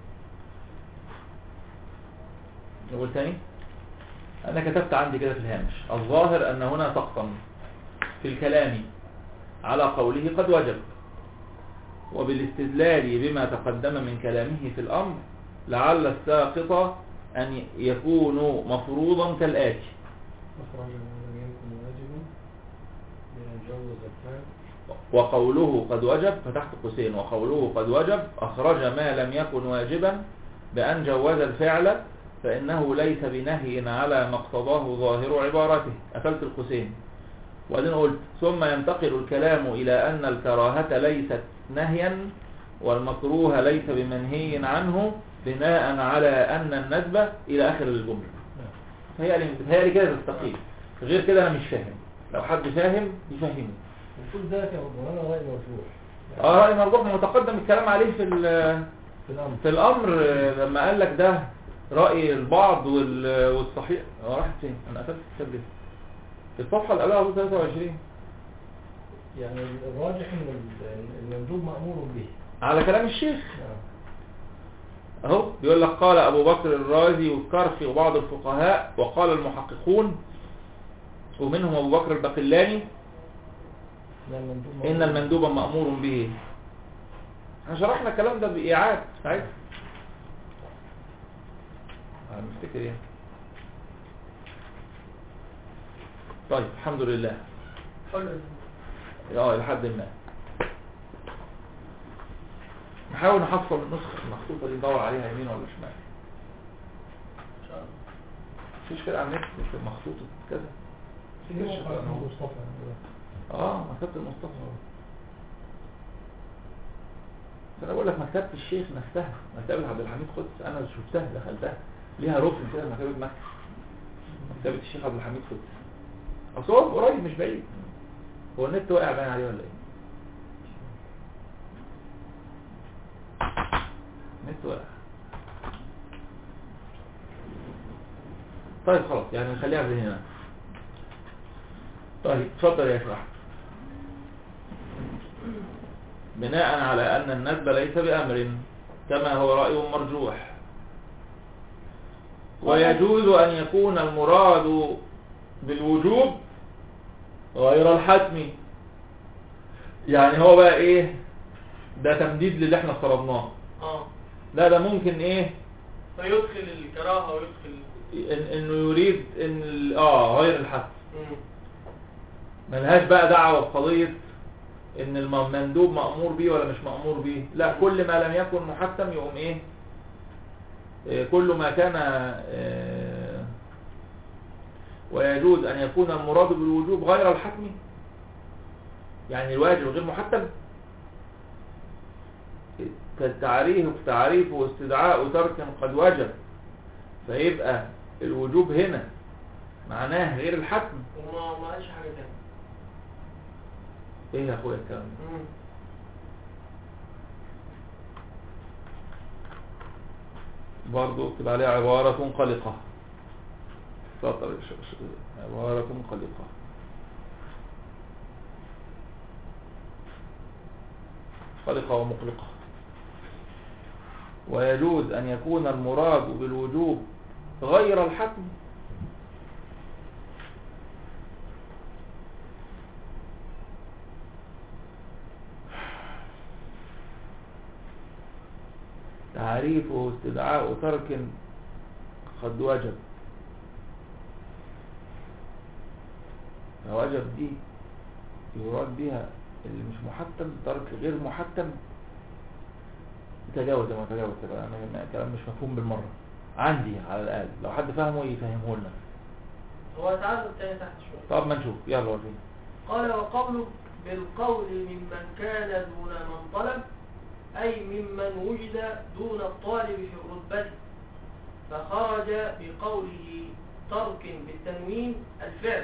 نقول تاني أنا كتبت عندي كده في الهامش الظاهر أن هنا سقطا في الكلام على قوله قد وجب وبالاستدلال بما تقدم من كلامه في الأمر لعل الساقط أن يكون مفروضا كالآتي أخرج ما لم يكن واجبا بأن جوز الفعل وقوله قد وجب فتحت قوسين وقوله قد وجب أخرج ما لم يكن واجبا بأن جوز الفعل فإنه ليس بنهي على ما اقتضاه ظاهر عبارته أكلت القوسين وبعدين قلت ثم ينتقل الكلام إلى أن الكراهة ليست نهيا والمكروه ليس بمنهي عنه بناء على أن الندب إلى آخر الجملة فهي لي كده تستقيم غير كده أنا مش فاهم لو حد فاهم يفهمه وكل ذلك يا أبو أنا رأي مرجوح اه رأي مرجوح متقدم الكلام عليه في ال- في الأمر في الأمر آه، لما قال لك ده رأي البعض وال- والصحيح هو راحت فين؟ أنا قفلت الكتاب ليه؟ في الصفحة اللي قبلها 23 يعني الراجح ان ال- المندوب مأمور به على كلام الشيخ نعم. اهو بيقول لك قال ابو بكر الرازي والكرخي وبعض الفقهاء وقال المحققون ومنهم ابو بكر البقلاني لا المندوب ان مأمور. المندوب مأمور به احنا شرحنا الكلام ده بإيعاد ساعتها انا مفتكر يعني طيب الحمد لله حلو اه الى حد ما نحاول نحصل النسخة المخطوطة دي ندور عليها يمين ولا شمال ان شاء الله مفيش كده على النت في مخطوطة كذا في موقع اسمه مصطفى اه مكتبة المصطفى انا بقول لك مكتبة الشيخ نفسها مكتبة عبد الحميد قدس انا شفتها دخلتها ليها ركن كده مكتبة مكة مكتبة الشيخ عبد الحميد قدس اصل هو قريب مش بعيد هو النت واقع باين عليه ولا ايه النت واقع طيب خلاص يعني نخليها في هنا طيب اتفضل يا شرح بناء على أن الندب ليس بأمر كما هو رأي مرجوح ويجوز أن يكون المراد بالوجوب غير الحتم يعني هو بقى ايه ده تمديد للي احنا افترضناه اه لا ده ممكن ايه فيدخل الكراهه ويدخل إن انه يريد ان ال- اه غير الحتم مم. ملهاش بقى دعوة بقضية ان المندوب مأمور بيه ولا مش مأمور بيه لا كل ما لم يكن محتم يقوم ايه إيه، كل ما كان آه، ويجوز ان يكون المراد بالوجوب غير الحتم يعني الواجب غير محتم كالتعريف تعريف واستدعاء ترك قد وجب فيبقى الوجوب هنا معناه غير الحتم وما ما قالش حاجه تانية ايه يا اخويا الكلام ده مم. برضو اكتب عليها عبارة قلقة سطر ش- ش- عبارة قلقة قلقة ومقلقة ويجوز أن يكون المراد بالوجوب غير الحتم تعريفه استدعاء ترك قد وجب فوجب دي يراد بها اللي مش محتم ترك غير محتم تجاوز ما تجاوز كده يعني كلام مش مفهوم بالمرة عندي على الأقل لو حد فهمه يفهمه لنا هو تعالى التاني تحت شويه طب ما نشوف يلا ورينا قال وقوله بالقول ممن كان دون من طلب أي ممن وجد دون الطالب في الرتبة فخرج بقوله ترك بالتنوين الفعل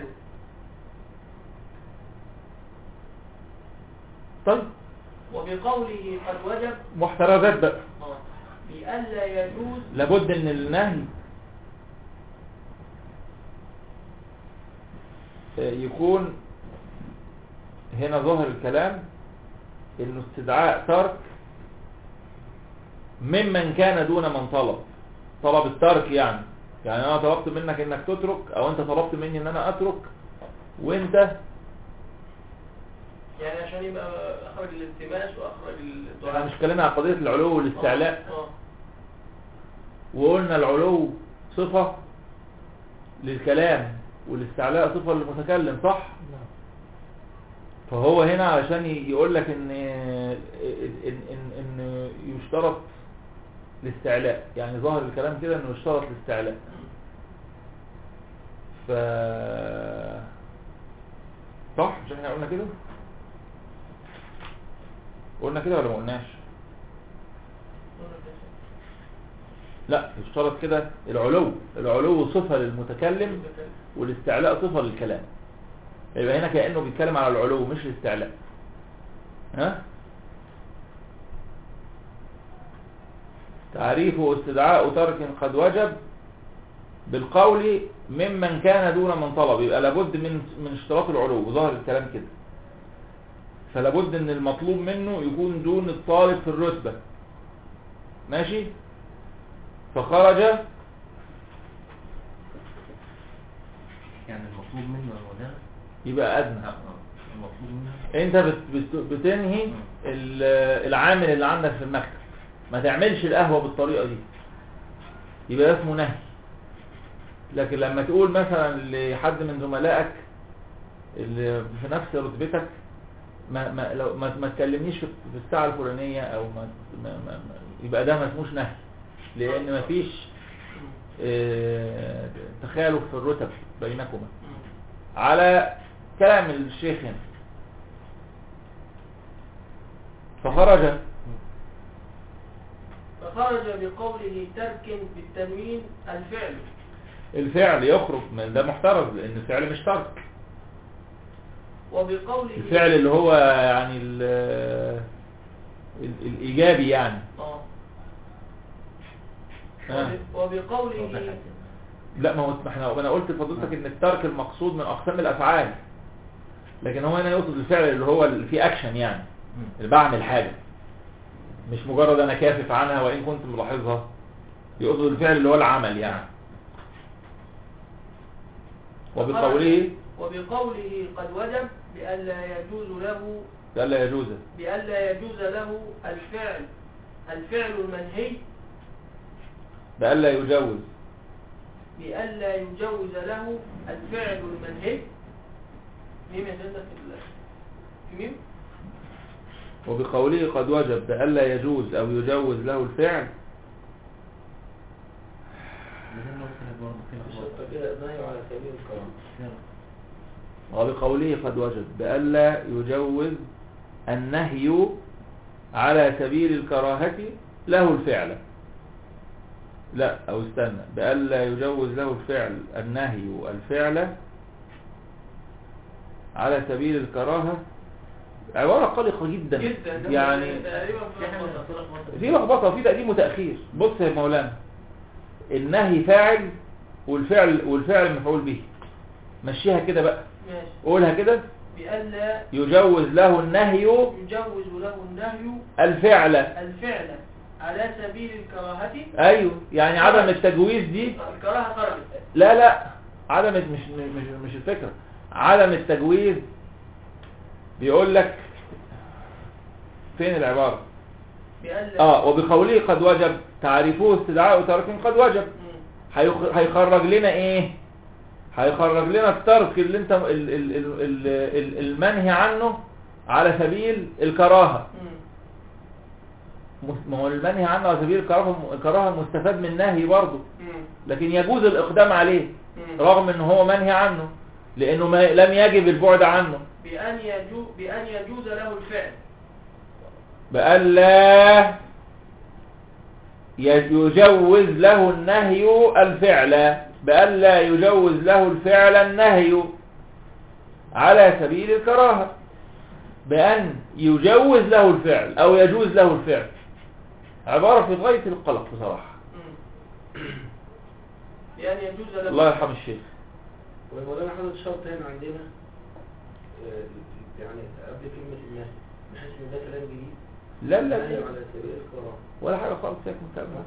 طيب وبقوله قد وجب محترزات بقى آه، بألا يجوز لابد ان النهي يكون هنا ظاهر الكلام انه استدعاء ترك ممن كان دون من طلب طلب الترك يعني يعني انا طلبت منك انك تترك او انت طلبت مني ان انا اترك وانت يعني عشان يبقى أخرج الالتماس وأخرج احنا الدعاء مش اتكلمنا عن قضية العلو والاستعلاء آه، آه. وقلنا العلو صفة للكلام والاستعلاء صفة للمتكلم صح نعم فهو هنا علشان يقول لك ان ان ان, إن يشترط الاستعلاء يعني ظاهر الكلام كده انه يشترط الاستعلاء ف صح مش احنا قلنا كده قلنا كده ولا ما قلناش لا يشترط كده العلو العلو صفة للمتكلم والاستعلاء صفة للكلام يبقى هنا كأنه بيتكلم على العلو مش الاستعلاء ها تعريفه استدعاء ترك قد وجب بالقول ممن كان دون من طلب يبقى لابد من من اشتراط العلو ظاهر الكلام كده فلا بد ان المطلوب منه يكون دون الطالب في الرتبة ماشي فخرج يعني المطلوب منه هو ده يبقى ادنى آه، المطلوب منه انت بت بت بتنهي ال- العامل اللي عندك في المكتب ما تعملش القهوة بالطريقة دي يبقى ده اسمه نهي لكن لما تقول مثلا لحد من زملائك اللي في نفس رتبتك ما ما لو ما, ما تكلمنيش في في الساعة الفلانية او ما, ما, ما ما- يبقى ده ما اسموش نهي لان ما فيش اه تخالف في الرتب بينكما على كلام الشيخ هنا فخرج فخرج بقوله ترك بالتنوين الفعل الفعل يخرج من ده محترز لان الفعل مش ترك وبقوله الفعل اللي هو يعني ال ال الايجابي يعني آه. آه. وبقوله لا ما هو ما احنا انا قلت لفضيلتك ان الترك المقصود من اقسام الافعال لكن هو هنا يقصد الفعل اللي هو اللي فيه اكشن يعني اللي بعمل حاجة مش مجرد انا كافف عنها وان كنت ملاحظها يقصد الفعل اللي هو العمل يعني وبقوله وبقوله قد وجب بألا يجوز له قال لا يجوز بألا يجوز له الفعل الفعل المنهي بألا يجوز بألا يجوز له الفعل المنهي ميم يا سيدنا في ال- في ميم وبقوله قد وجب بألا يجوز أو يجوز له الفعل زي ما قلت لك برضه في لخبطة. الشرطة كده نهي على سبيل الكرم يلا. وبقوله قد وجب بألا يجوز النهي على سبيل الكراهة له الفعل لا أو استنى بألا يجوز له الفعل النهي الفعل على سبيل الكراهة عبارة قلقة جدا جدا ده يعني تقريبا في حاجة في متأثرة في مصر في لخبطه وفي تقديم وتاخير بص يا مولانا النهي فاعل والفعل والفعل مفعول به مشيها كده بقى ماشي قولها كده بألا يجوز له النهي يجوز له النهي الفعل الفعل على سبيل الكراهة ايوه يعني عدم التجويز دي الكراهة خرجت لا لا عدم مش مش مش الفكره عدم التجويز بيقول لك فين العباره بألا اه وبقوله قد وجب تعريفه استدعاء ترك قد وجب مم. هيخ- هيخرج لنا ايه هيخرج لنا الترك اللي انت ال- ال- ال- ال- ال- المنهي عنه على سبيل الكراهة مم. مس- ما هو المنهي عنه على سبيل الكراهة الكراهة مستفاد من النهي برضه مم. لكن يجوز الإقدام عليه مم. رغم ان هو منهي عنه لانه ما لم يجب البعد عنه بأن يجو بأن يجوز له الفعل بألا يجوز له النهي الفعل بألا يجوز له الفعل النهي على سبيل الكراهة بأن يجوز له الفعل أو يجوز له الفعل عبارة في غاية القلق بصراحة مم. بأن يجوز له الله يرحم الشيخ والمولانا حاطط شرط هنا عندنا آه، يعني قبل كلمة النهي بحيث ان ده كلام جديد لا لا نهي لا على سبيل الكرم ولا حاجة خالص سيبك من الكلام ده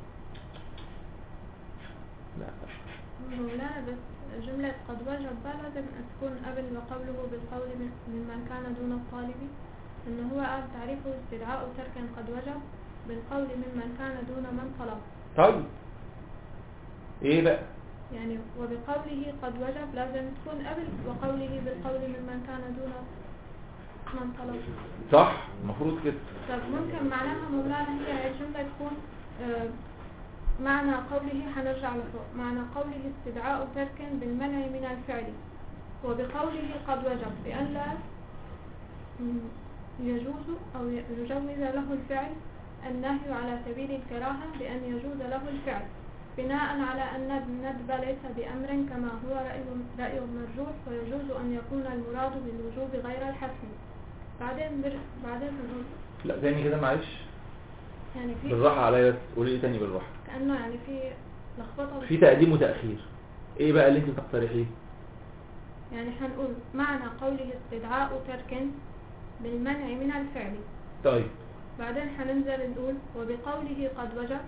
لا مولانا بس جملة قد وجب بقى لازم تكون قبل وقوله بالقول من- ممن كان دون الطالب إن هو قال تعريفه استدعاء ترك قد وجب بالقول ممن كان دون من طلب طيب ايه بقى يعني وبقوله قد وجب لازم تكون قبل وقوله بالقول ممن كان دون من طلب صح المفروض كده طب ممكن معناها مولانا هي الجملة تكون آه، معنى قوله هنرجع لفوق معنى قوله استدعاء ترك بالمنع من الفعل وبقوله قد وجب بأن لا مم، يجوز أو ي- يجوز له الفعل النهي على سبيل الكراهة بأن يجوز له الفعل بناء على أن الندب ليس بأمر كما هو رأي, رأي مرجوح ويجوز أن يكون المراد بالوجوب غير الحتم بعدين بر... بعدين بنقول لا تاني كده معلش يعني في بالراحة عليا بس قولي لي تاني بالراحة كأنه يعني في لخبطة في تقديم وتأخير ايه بقى اللي انت تقترحيه يعني هنقول معنى قوله استدعاء ترك بالمنع من الفعل طيب بعدين حننزل نقول وبقوله قد وجب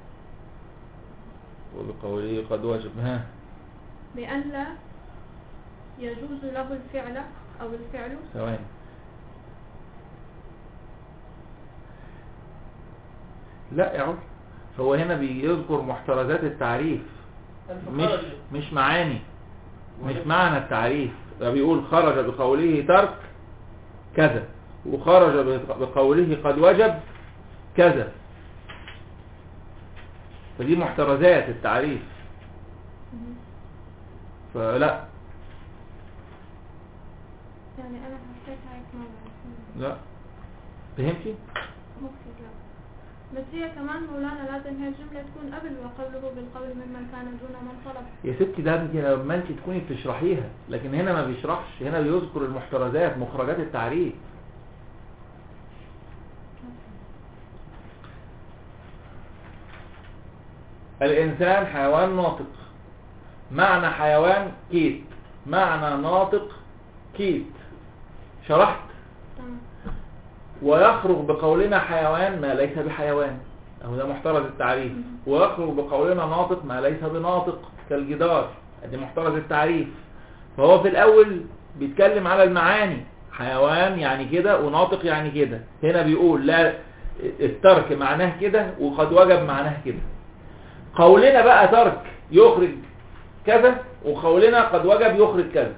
وبقوله قد وجب ها بأن لا يجوز له الفعل أو الفعل ثواني لا يا عم هو هنا بيذكر محترزات التعريف مش خرج مش معاني مش معنى التعريف ده بيقول خرج بقوله ترك كذا وخرج بقوله قد وجب كذا فدي محترزات التعريف فلا يعني أنا حسيت هيك مرة لا فهمتي ممكن لا بس هي كمان مولانا لازم هي الجملة تكون قبل وقوله بالقول ممن كان دون من طلب يا ستي ده انت لما انت تكوني بتشرحيها لكن هنا ما بيشرحش هنا بيذكر المحترزات مخرجات التعريف الإنسان حيوان ناطق معنى حيوان كيت معنى ناطق كيت شرحت تمام ويخرج بقولنا حيوان ما ليس بحيوان أهو ده محترز التعريف ويخرج بقولنا ناطق ما ليس بناطق كالجدار دي محترز التعريف فهو في الأول بيتكلم على المعاني حيوان يعني كده وناطق يعني كده هنا بيقول لا الترك معناه كده وقد وجب معناه كده قولنا بقى ترك يخرج كذا وقولنا قد وجب يخرج كذا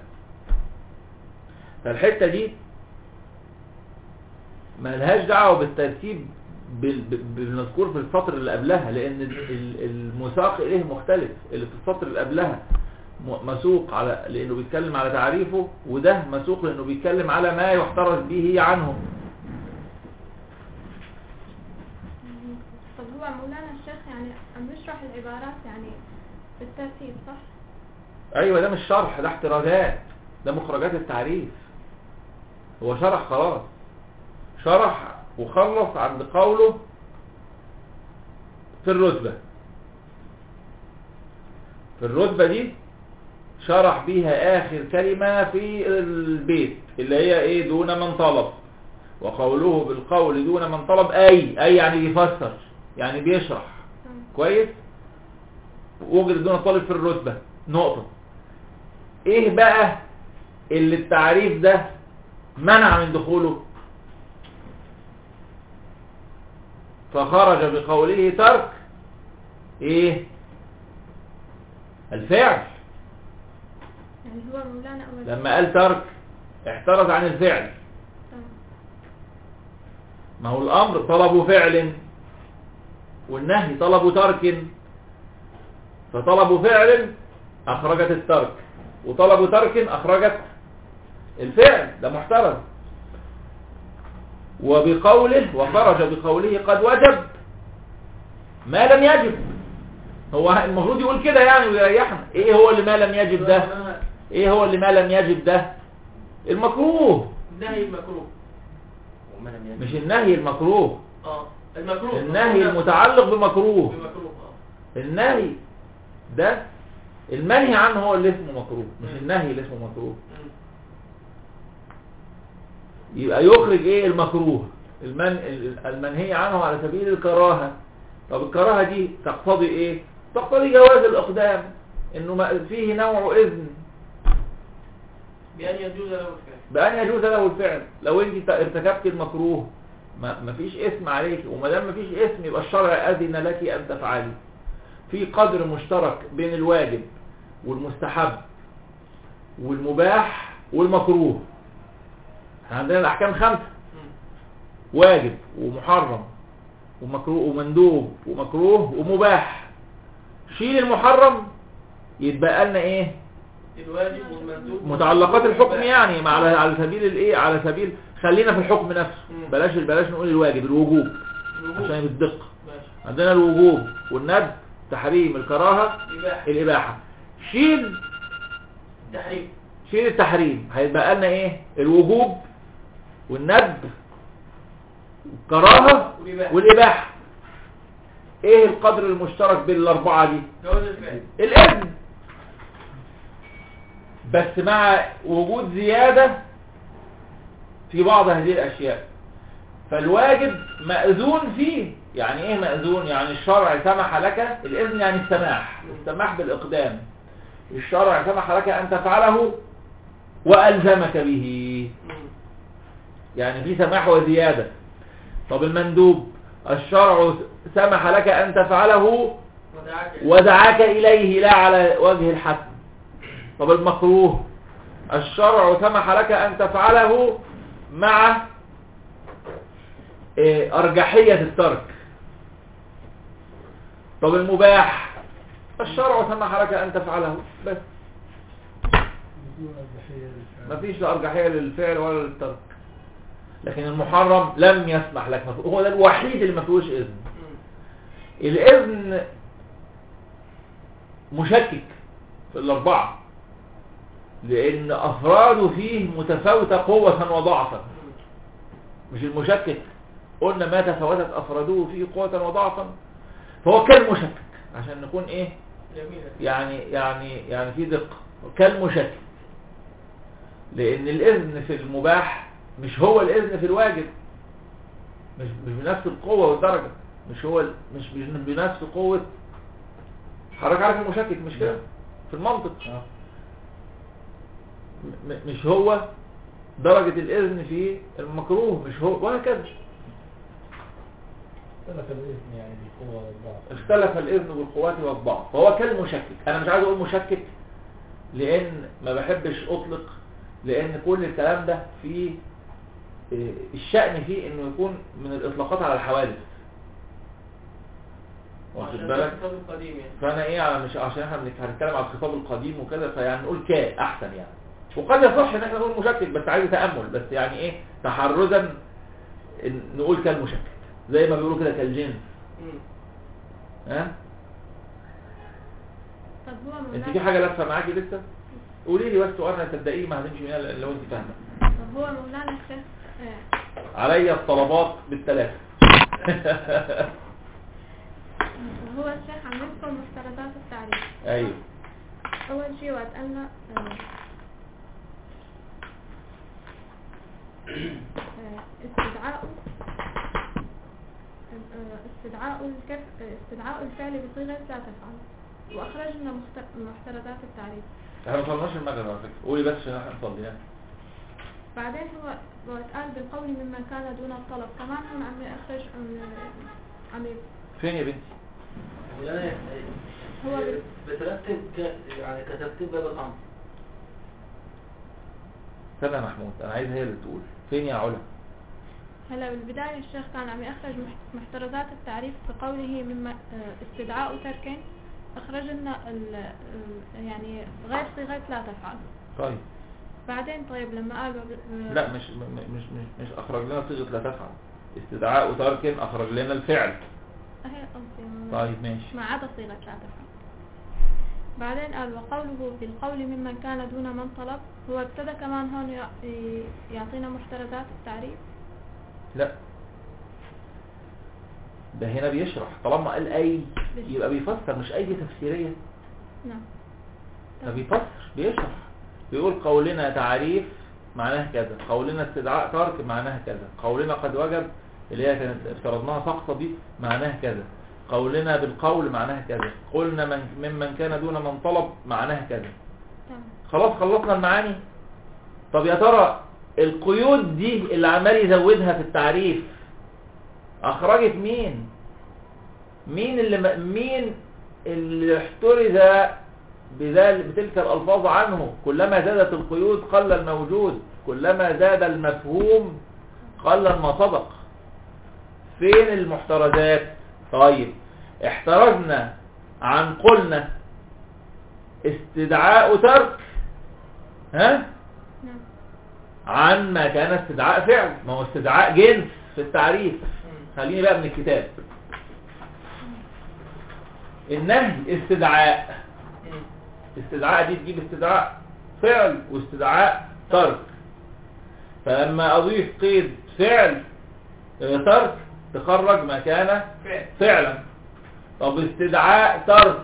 فالحتة دي ما لهاش دعوة بالترتيب بال- بال- بالمذكور في السطر اللي قبلها لان ال- ال- المساق اليه مختلف اللي في السطر اللي قبلها م- مسوق على لانه بيتكلم على تعريفه وده مسوق لانه بيتكلم على ما يحترز به عنه طب هو مولانا الشيخ يعني عم يشرح العبارات يعني بالترتيب صح؟ ايوه ده مش شرح ده احترازات ده مخرجات التعريف هو شرح خلاص شرح وخلص عند قوله في الرتبة في الرتبة دي شرح بيها اخر كلمة في البيت اللي هي ايه دون من طلب وقوله بالقول دون من طلب اي اي يعني بيفسر يعني بيشرح تمام كويس وجد دون طالب في الرتبة نقطة ايه بقى اللي التعريف ده منع من دخوله فخرج بقوله ترك ايه الفعل يعني هو مولانا أول لما قال ترك احترز عن الفعل تمام ما هو الامر طلب فعل والنهي طلب ترك فطلب فعل اخرجت الترك وطلب ترك اخرجت الفعل ده محترز وبقوله وخرج بقوله قد وجب ما لم يجب هو المفروض يقول كده يعني ويريحنا ايه هو اللي ما لم يجب ده ايه هو اللي ما لم يجب ده المكروه النهي المكروه وما لم يجد مش النهي المكروه اه المكروه النهي المتعلق بمكروه بمكروه اه النهي ده المنهي عنه هو اللي اسمه مكروه مش النهي اللي اسمه مكروه مم. يبقى يخرج ايه المكروه المن... المنهي عنه على سبيل الكراهة طب الكراهة دي تقتضي ايه تقتضي جواز الاقدام انه ما- فيه نوع اذن بأن يجوز له الفعل بأن يجوز له الفعل لو انت ارتكبت المكروه ما مفيش اسم عليك وما دام مفيش اسم يبقى الشرع أذن لك أن تفعلي في قدر مشترك بين الواجب والمستحب والمباح والمكروه احنا عندنا الأحكام خمسة مم. واجب ومحرم ومكروه ومندوب ومكروه ومباح شيل المحرم يتبقى لنا ايه الواجب والمندوب متعلقات الحكم يعني مع- على على سبيل الايه على سبيل خلينا في الحكم نفسه مم. بلاش بلاش نقول الواجب الوجوب الوجوب. عشان بالدقه ماشي عندنا الوجوب والندب تحريم الكراهه إباحة الاباحه شيل تحريم شيل التحريم هيتبقى لنا ايه الوجوب والندب والكراهه والإباحة والاباحه ايه القدر المشترك بين الاربعه دي جواز الفعل الإذن بس مع وجود زيادة في بعض هذه الاشياء فالواجب مأذون فيه يعني ايه مأذون يعني الشرع سمح لك الاذن يعني السماح السماح بالاقدام الشرع سمح لك ان تفعله والزمك به مم. يعني في سماح وزيادة طب المندوب الشرع سمح لك ان تفعله ودعاك ودعاك إليه لا على وجه الحتم طب المكروه الشرع سمح لك أن تفعله مع إيه، أرجحية الترك طب المباح الشرع سمح لك أن تفعله بس بدون أرجحية للفعل. مفيش لا أرجحية للفعل ولا للترك لكن المحرم لم يسمح لك هو ده الوحيد اللي ما فيهوش إذن مم. الإذن مشكك في الأربعة لأن أفراده فيه متفاوتة قوة وضعفا مم. مش المشكك قلنا ما تفاوتت أفراده فيه قوة وضعفا فهو كالمشكك عشان نكون إيه جميلة يعني يعني يعني في دقة كالمشكك لأن الإذن في المباح مش هو الإذن في الواجب مش مش بنفس القوة والدرجة مش هو ال- مش مش بنفس قوة حضرتك عارف المشكك مش كده في المنطق آه. م- م- مش هو درجة الإذن في المكروه مش هو وهكذا اختلف الإذن يعني بالقوة والضعف اختلف الإذن بالقوات والضعف فهو كالمشكك أنا مش عايز أقول مشكك لأن ما بحبش أطلق لأن كل الكلام ده فيه إيه، الشأن فيه إنه يكون من الإطلاقات على الحوادث واخد عشان بالك الكتاب القديم يعني فانا ايه على مش عشان احنا بنك- هنتكلم على الخطاب القديم وكده فيعني نقول كا احسن يعني وقد يصح ان احنا نقول مشكك بس عايز تامل بس يعني ايه تحرزا إن نقول كالمشكك زي ما بيقولوا كده كالجنس مم. ها طب هو انت في مولانا حاجه لافه معاكي لسه قولي لي بس وانا صدقيني ما هنمشي منها إلا لو انت فاهمه طب هو مولانا الشيخ آه، علي الطلبات بالثلاثه هو الشيخ عم يذكر مفترضات التعريف ايوه أول شيء وقت قالنا آه، آه، استدعاء آه، استدعاء الكف آه، استدعاء الفعل بصيغة لا تفعل وأخرجنا مخت- محترزات التعريف احنا ما وصلناش المغرب على فكره قولي بس عشان احنا نصلي ها بعدين هو وقت قال بالقول ممن كان دون الطلب كمان هون عم يخرج عم عم ي- فين يا بنتي يعني هو بال- بترتب ك... يعني كترتيب باب الامر استنى يا محمود انا عايز هي اللي تقول فين يا علا هلا بالبداية الشيخ كان عم يخرج مح- محترزات التعريف بقوله مما آه، استدعاء ترك أخرج لنا ال- ال- يعني غير صيغة لا تفعل طيب بعدين طيب لما قال وب- لا مش م- م- مش مش مش اخرج لنا صيغه لا تفعل استدعاء ترك اخرج لنا الفعل أهي قصدي طيب ماشي ما عدا صيغة لا تفعل بعدين قال وقوله بالقول ممن كان دون من طلب هو ابتدى كمان هون يع- ي- يعطينا محترزات التعريف لا ده هنا بيشرح طالما قال اي يبقى بيفسر مش اي تفسيريه نعم ده بيفسر بيشرح بيقول قولنا تعريف معناه كذا قولنا استدعاء ترك معناه كذا قولنا قد وجب اللي هي كانت افترضناها سقطة دي معناها كذا قولنا بالقول معناها كذا قلنا من ممن كان دون من طلب معناها كذا تمام خلاص خلصنا المعاني طب يا ترى القيود دي اللي عمال يزودها في التعريف اخرجت مين مين اللي م- مين اللي احترز بذلك بتلك الالفاظ عنه كلما زادت القيود قل الموجود كلما زاد المفهوم قل ما صدق فين المحترزات طيب احترزنا عن قلنا استدعاء ترك ها نعم عن ما كان استدعاء فعل ما هو استدعاء جنس في التعريف مم. خليني بقى من الكتاب النهي استدعاء مم. استدعاء دي تجيب استدعاء فعل واستدعاء ترك فلما اضيف قيد فعل آه، ترك تخرج ما كان فعل فعلا طب استدعاء ترك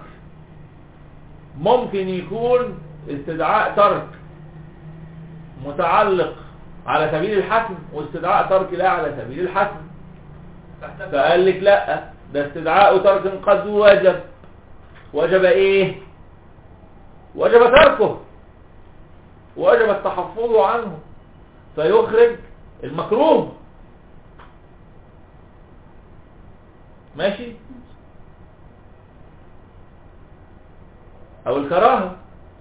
ممكن يكون استدعاء ترك متعلق على سبيل الحسم واستدعاء ترك لا على سبيل الحسم فاحتفل فقال لك لا ده استدعاء ترك قد وجب وجب ايه وجب تركه وجب التحفظ عنه فيخرج المكروه ماشي او الكراهه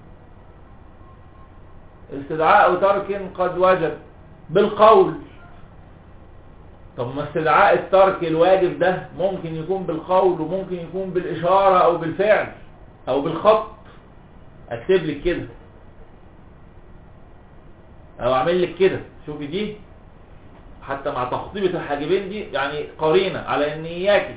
استدعاء ترك قد وجب بالقول طب ما استدعاء الترك الواجب ده ممكن يكون بالقول وممكن يكون بالإشارة أو بالفعل أو بالخط أكتب لك كده أو أعمل لك كده شوفي دي حتى مع تخطيبة الحاجبين دي يعني قرينة على إن إياكي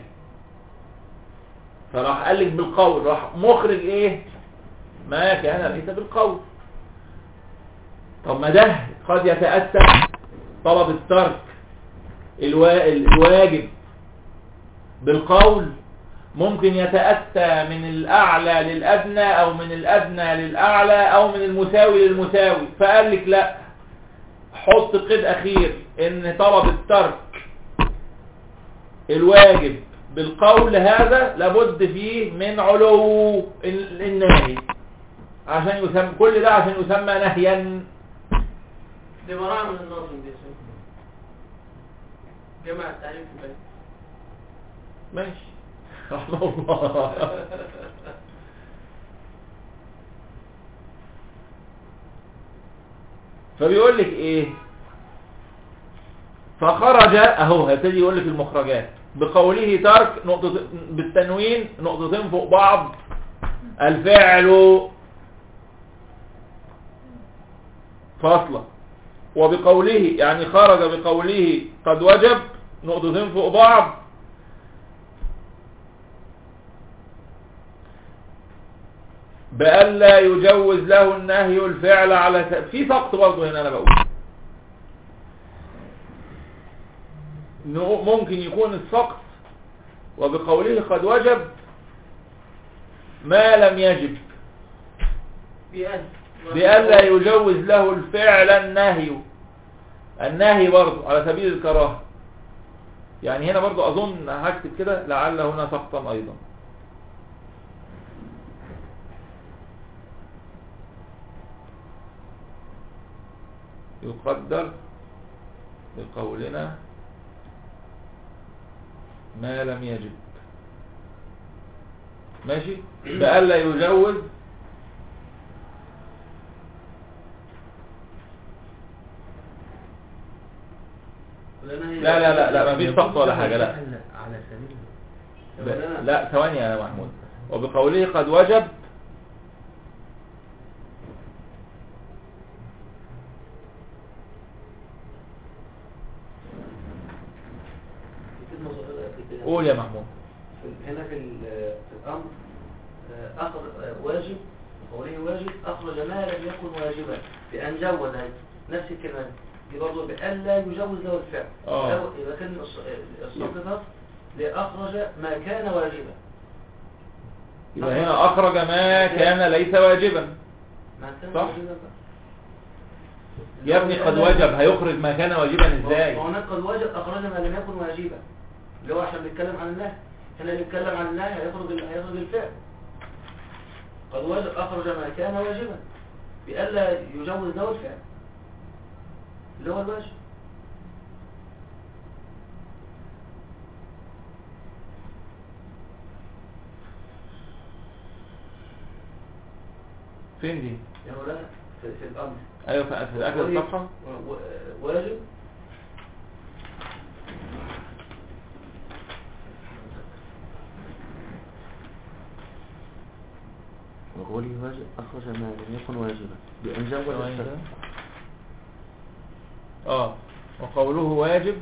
فراح قال لك بالقول راح مخرج إيه ما كان ليس بالقول طب ما ده قد يتأتى طلب الترك الوا... الواجب بالقول ممكن يتأتى من الأعلى للأدنى أو من الأدنى للأعلى أو من المساوي للمساوي فقال لك لا حط قيد أخير إن طلب الترك الواجب بالقول هذا لابد فيه من علو ال- النهي عشان يسمى كل ده عشان يسمى نهيا دي براءة من الناظم دي سنة. جمع التعريف في بالك ماشي رحمه الله فبيقول لك ايه فخرج اهو هيبتدي يقول لك المخرجات بقوله ترك نقطة بالتنوين نقطتين فوق بعض الفعل فاصلة وبقوله يعني خرج بقوله قد وجب نقطتين فوق بعض بألا يجوز له النهي الفعل على س... في سقط برضه هنا انا بقول إنه ممكن يكون السقط وبقوله قد وجب ما لم يجب بأن بألا يجوز له الفعل النهي النهي برضه على سبيل الكراهه يعني هنا برضه أظن هكتب كده لعل هنا سقطا أيضا يقدر بقولنا ما لم يجب ماشي بألا يجوز لا لا لا لا مفيش سقط ولا حاجة لا على سبيل ب- لا ثواني يا محمود وبقوله قد وجب في كلمة صغيرة قبل كده. قول يا محمود في- هنا في ال- في الأمر آه، أخر آه، واجب قوله واجب أخرج ما لم يكن واجبا بأن جوز هذه. نفس الكلمة دي. دي برضه بألا يجوز له الفعل آه. لو- يبقى كان الص- الصوت ده لأخرج ما كان واجبا يبقى هنا أخرج ما كان ليس واجبا ما كان صح. واجبا بقى. يا ابني قد وجب هيخرج ما كان واجبا ازاي وهناك قد واجب أخرج ما لم يكن واجبا اللي هو عشان بيتكلم عن النهي هنا بيتكلم عن النهي هيخرج ال- هيخرج الفعل قد واجب أخرج ما كان واجبا بألا يجوز له الفعل اللي هو الواجب فين دي يا مولانا في, في الأمر ايوه في في اخر الصفحة و- و- واجب وقوله واجب أخرج ما لم يكن واجبا بأن جوز ثواني الفعل. كده. اه وقوله واجب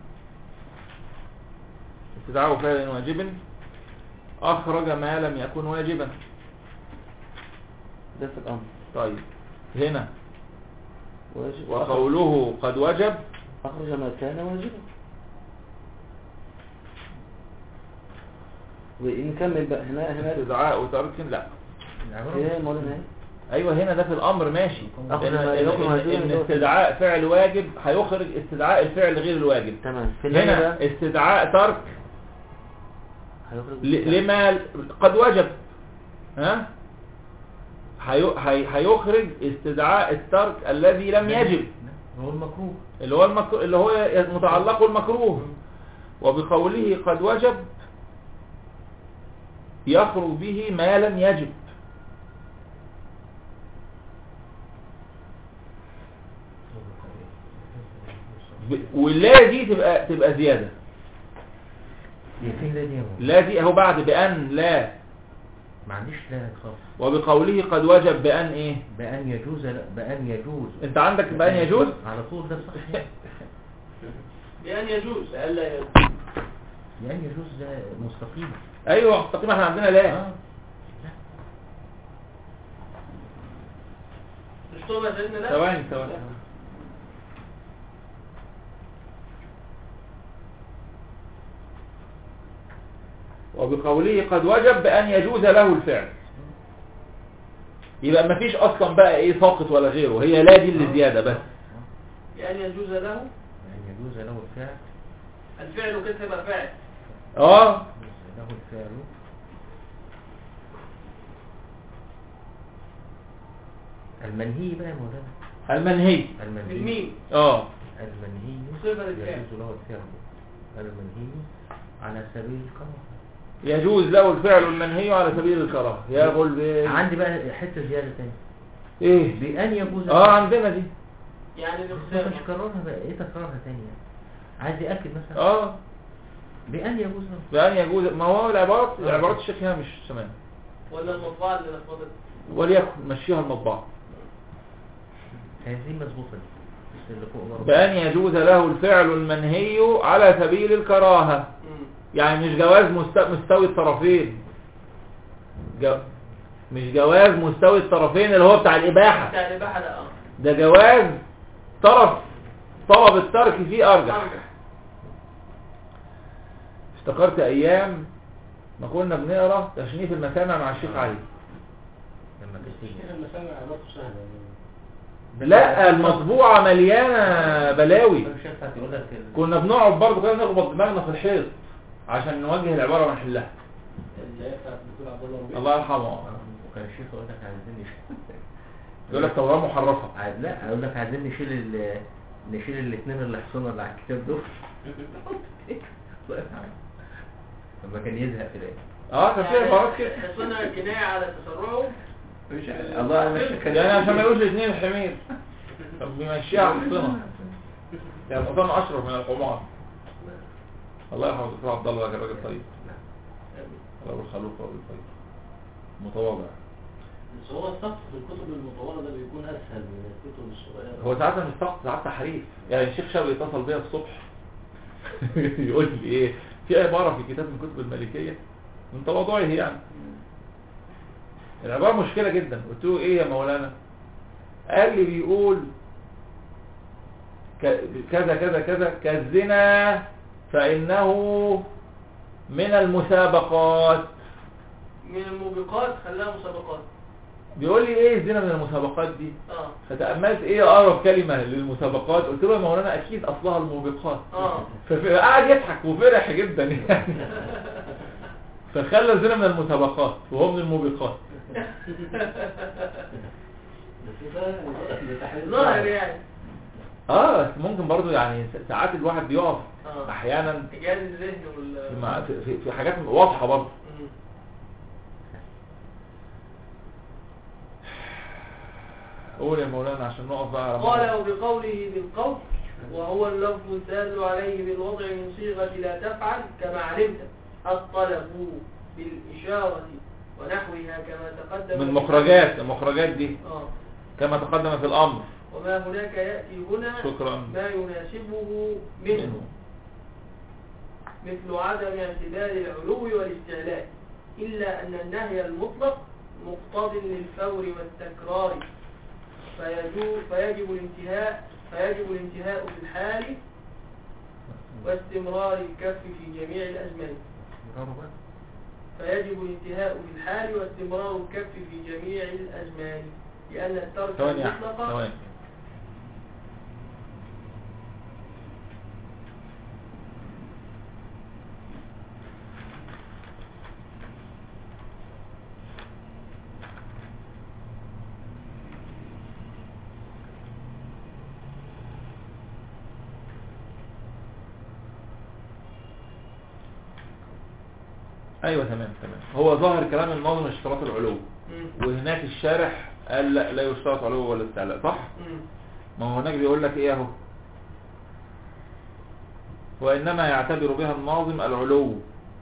استدعاء فعل واجب اخرج ما لم يكن واجبا ده في الأمر طيب هنا واجب وقوله قد وجب أخرج ما كان واجبا ونكمل بقى هنا هنا استدعاء ترك لا العبارة ايه مولانا ايه ايوه هنا ده في الامر ماشي أخذ ان, ما إن, يخرج إن, هذول إن دول. استدعاء فعل واجب هيخرج استدعاء الفعل غير الواجب تمام في النهي هنا بقى استدعاء ترك هيخرج ل- لما قد وجب ها هي- هي- هيخرج استدعاء الترك الذي لم يجب هو المكروه اللي هو المكروه اللي هو متعلق المكروه وبقوله قد وجب يخرج به ما لم يجب ب- واللا دي تبقى تبقى زيادة هي فين لا دي يا مولانا؟ لا دي اهو بعد بأن لا ما عنديش لا خالص وبقوله قد وجب بأن ايه بأن يجوز لا بأن يجوز انت عندك بأن يجوز على طول ده صح بأن يجوز ألا يجوز بأن يجوز ده مستقيم ايوه مستقيم احنا عندنا لا اه مش طبعا سيدنا لا ثواني ثواني وبقوله قد وجب بأن يجوز له الفعل يبقى ما فيش اصلا بقى ايه ساقط ولا غيره هي لا دي اللي زيادة بس بأن يجوز له بأن يجوز له الفعل الفعل كده تبقى فاعل اه يجوز له الفعل المنهي بقى يا مولانا المنهي المنهي بالميم اه المنهي صفة للفعل. يجوز له الفعل المنهي على سبيل الكراهه يجوز له الفعل المنهي على سبيل الكراهه يا غلب عندي بقى حته زياده تاني ايه بأن يجوز اه عندنا دي يعني بس الاختيار مش كررها بقى ايه تكرارها تاني يعني عايز يأكد مثلا اه بأن يجوز له بأن يجوز ما هو العبارات العبارات الشيخ هنا مش تمام ولا المطبعة اللي لخبطت وليكن مشيها المطبعة هذه مظبوطه دي بس اللي فوق برضه بأن يجوز له الفعل المنهي على سبيل الكراهة مم. يعني مش جواز مست... مستوي الطرفين جو... مش جواز مستوي الطرفين اللي هو بتاع الإباحة بتاع الإباحة لا اه ده جواز طرف طلب الترك فيه أرجح أرجح افتكرت أيام ما كنا بنقرا تشنيف المسامع مع الشيخ علي لما تشتغل كده المسامع عبارته سهلة لا المطبوعة مليانة بلاوي مش هينفع تقول لك ال- كنا بنقعد برضه كده نخبط دماغنا في الحيط عشان نوجه العبارة ونحلها اللي هي بتاعت الدكتور عبد الله ربيع الله يرحمه وكان الشيخ يقول لك عايزين نشيل يقول لك توراة محرفة عايز- لا اقول لك عايزين نشيل ال... نشيل الاثنين اللي حصلنا اللي على الكتاب دول لما كان يزهق كده اه كان في عبارات كده حصنا كناية على تسرعه مش الله مش كان يعني عشان ما يقولش الاثنين الحمير طب بيمشيها حصنة يعني الحصان اشرف من الحمار الله يرحمه الدكتور عبد الله ده كان راجل طيب الله الخلوق راجل طيب متواضع بس هو السقف في الكتب المطولة ده بيكون أسهل من الكتب الصغيرة هو ساعات مش سقط ساعات تحريف يعني الشيخ شوقي اتصل بيا الصبح يقول لي ايه في عبارة في كتاب من كتب الملكية من تواضعه يعني العبارة مشكلة جدا قلت له ايه يا مولانا قال لي بيقول ك- كذا كذا كذا كالزنا فإنه من المسابقات من الموبقات خلاها مسابقات بيقول لي ايه الزنا من المسابقات دي اه فتأملت ايه اقرب كلمة للمسابقات قلت له يا مولانا اكيد اصلها الموبقات اه فقعد يضحك وفرح جدا يعني فخلى الزنا من المسابقات وهو من الموبقات بس ده لتحرير ظاهر يعني اه بس ممكن برضو يعني ساعات الواحد بيقف اه احيانا جهاز الذهن وال في, مع- في, في, في حاجات واضحة برضو مم. قول يا مولانا عشان نقف بقى على قال موضوع. وبقوله بالقول وهو اللفظ الدال عليه بالوضع من صيغة لا تفعل كما علمت الطلب بالإشارة ونحوها كما تقدم من مخرجات المخرجات دي آه. كما تقدم في الامر وما هناك يأتي هنا شكرا ما يناسبه منه مثل عدم اعتدال العلو والاستعلاء إلا أن النهي المطلق مقتض للفور والتكرار فيجو- فيجب الانتهاء فيجب الانتهاء في الحال واستمرار الكف في جميع الأزمان برافو بقى. فيجب الانتهاء في الحال واستمرار الكف في جميع الأزمان لأن الترك ثواني يا أحمد المطلق ثواني ايوه تمام تمام هو ظاهر كلام الناظم اشتراط العلو مم. وهناك الشارح قال لا, لا يشترط علو ولا استعلاء صح مم. ما هو هناك بيقول لك ايه اهو وانما يعتبر بها الناظم العلو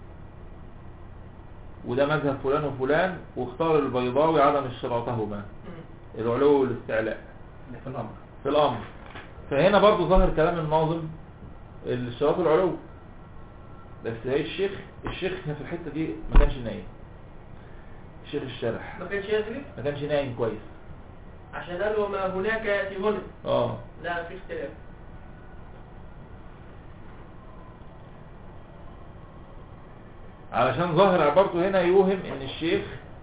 وده مذهب فلان وفلان واختار البيضاوي عدم اشتراطهما مم. العلو والاستعلاء ده في الأمر في الامر فهنا برضو ظاهر كلام الناظم الاشتراط العلو بس هي الشيخ الشيخ في الحتة دي ما كانش نايم الشيخ الشرح ما كانش يدري ما كانش نايم كويس عشان قال وما هناك يأتي هنا اه لا في اختلاف علشان ظاهر عبارته هنا يوهم ان الشيخ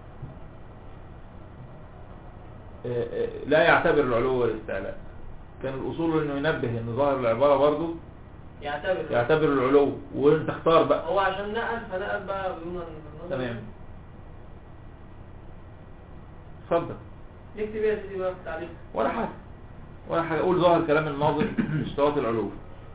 آه، آه، لا يعتبر العلو والاستعلاء كان الاصول انه ينبه ان ظاهر العبارة برضه يعتبر يعتبر العلو وانت اختار بقى هو عشان نقل فنقل بقى بيقولوا إن النظر- تمام اتفضل نكتب ايه يا سيدي بقى في التعليق ولا حاجة ولا حاجة اقول ظاهر كلام الناظم اشتراط العلو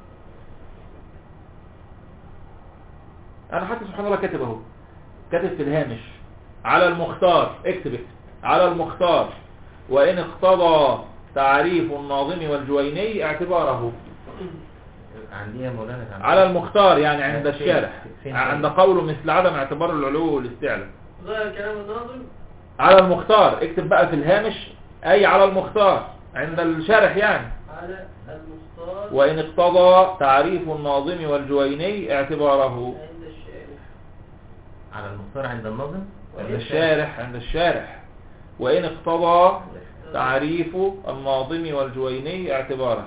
انا حتى سبحان الله كاتب اهو كاتب في الهامش على المختار اكتب اكتب على المختار وان اقتضى تعريف الناظم والجويني اعتباره عندي يا مولانا تعمل. على المختار يعني عند فين- الشارح فين- عند قوله مثل عدم اعتبار العلو والاستعلاء ظاهر كلام الناظم على المختار اكتب بقى في الهامش اي على المختار عند الشارح يعني على المختار وإن اقتضى تعريف الناظم والجويني اعتباره عند الشارح على المختار عند الناظم عند الشارح عند الشارح وإن اقتضى تعريف الناظم والجويني اعتباره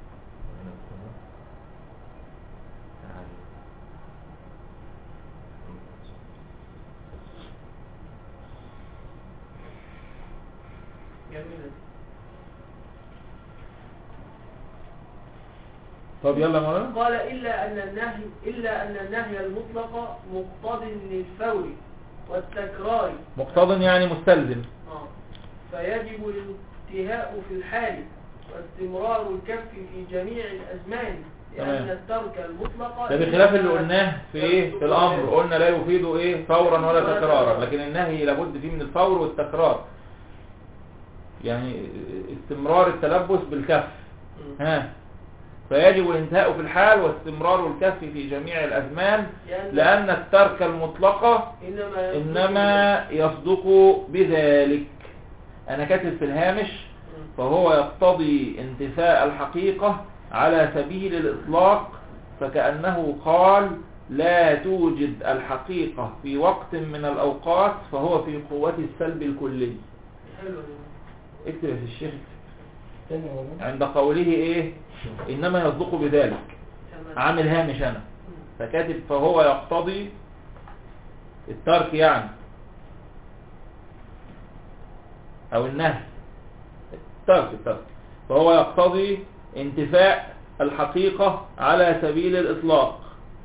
جميل طب يلا يا مولانا قال إلا أن النهي إلا أن النهي المطلق مقتض للفور والتكرار مقتض يعني مستلزم آه. فيجب الانتهاء في الحال واستمرار الكف في جميع الأزمان لأن تمام. الترك المطلق ده بخلاف اللي قلناه في ايه في الامر قلنا لا يفيد ايه فورا ولا تكرارا لكن النهي لابد فيه من الفور والتكرار يعني استمرار التلبس بالكف مم. ها فيجب الانتهاء في الحال واستمرار الكف في جميع الأزمان لأن, لأن الترك المطلقة إنما إنما يصدق بذلك أنا كاتب في الهامش مم. فهو يقتضي انتفاء الحقيقة على سبيل الإطلاق فكأنه قال لا توجد الحقيقة في وقت من الأوقات فهو في قوة السلب الكلي حلو ده. اكتب يا الشيخ تاني يا مولانا عند قوله ايه انما يصدق بذلك تمام عامل هامش انا مم. فكاتب فهو يقتضي الترك يعني او النهي الترك الترك فهو يقتضي انتفاء الحقيقة على سبيل الإطلاق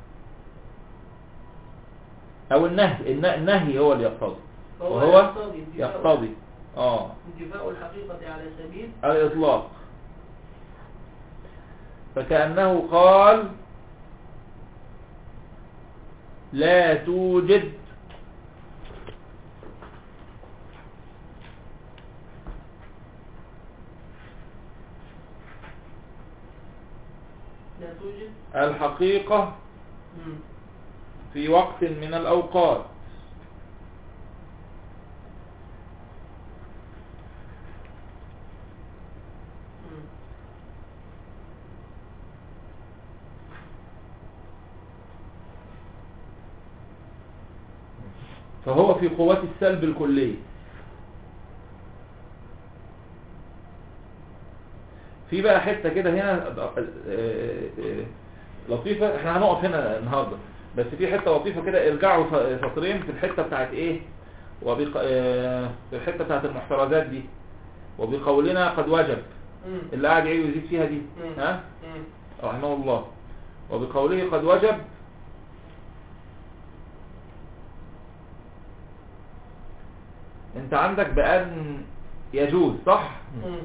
أو النهي الن- النهي هو اللي يقتضي فهو وهو يقتضي انتفاء- يقتضي آه انتفاء الحقيقة على سبيل الإطلاق فكأنه قال لا توجد لا توجد الحقيقة مم. في وقت من الأوقات مم. فهو في قوة السلب الكلية في بقى حتة كده هنا آه، آه، آه، لطيفة احنا هنقف هنا النهاردة بس في حتة لطيفة كده ارجعوا ف- سطرين في الحتة بتاعت ايه وبق... آه، في الحتة بتاعت المحترزات دي وبقولنا قد وجب مم. اللي قاعد يعيد ويزيد فيها دي مم. ها مم. رحمه الله وبقوله قد وجب انت عندك بأن يجوز صح مم.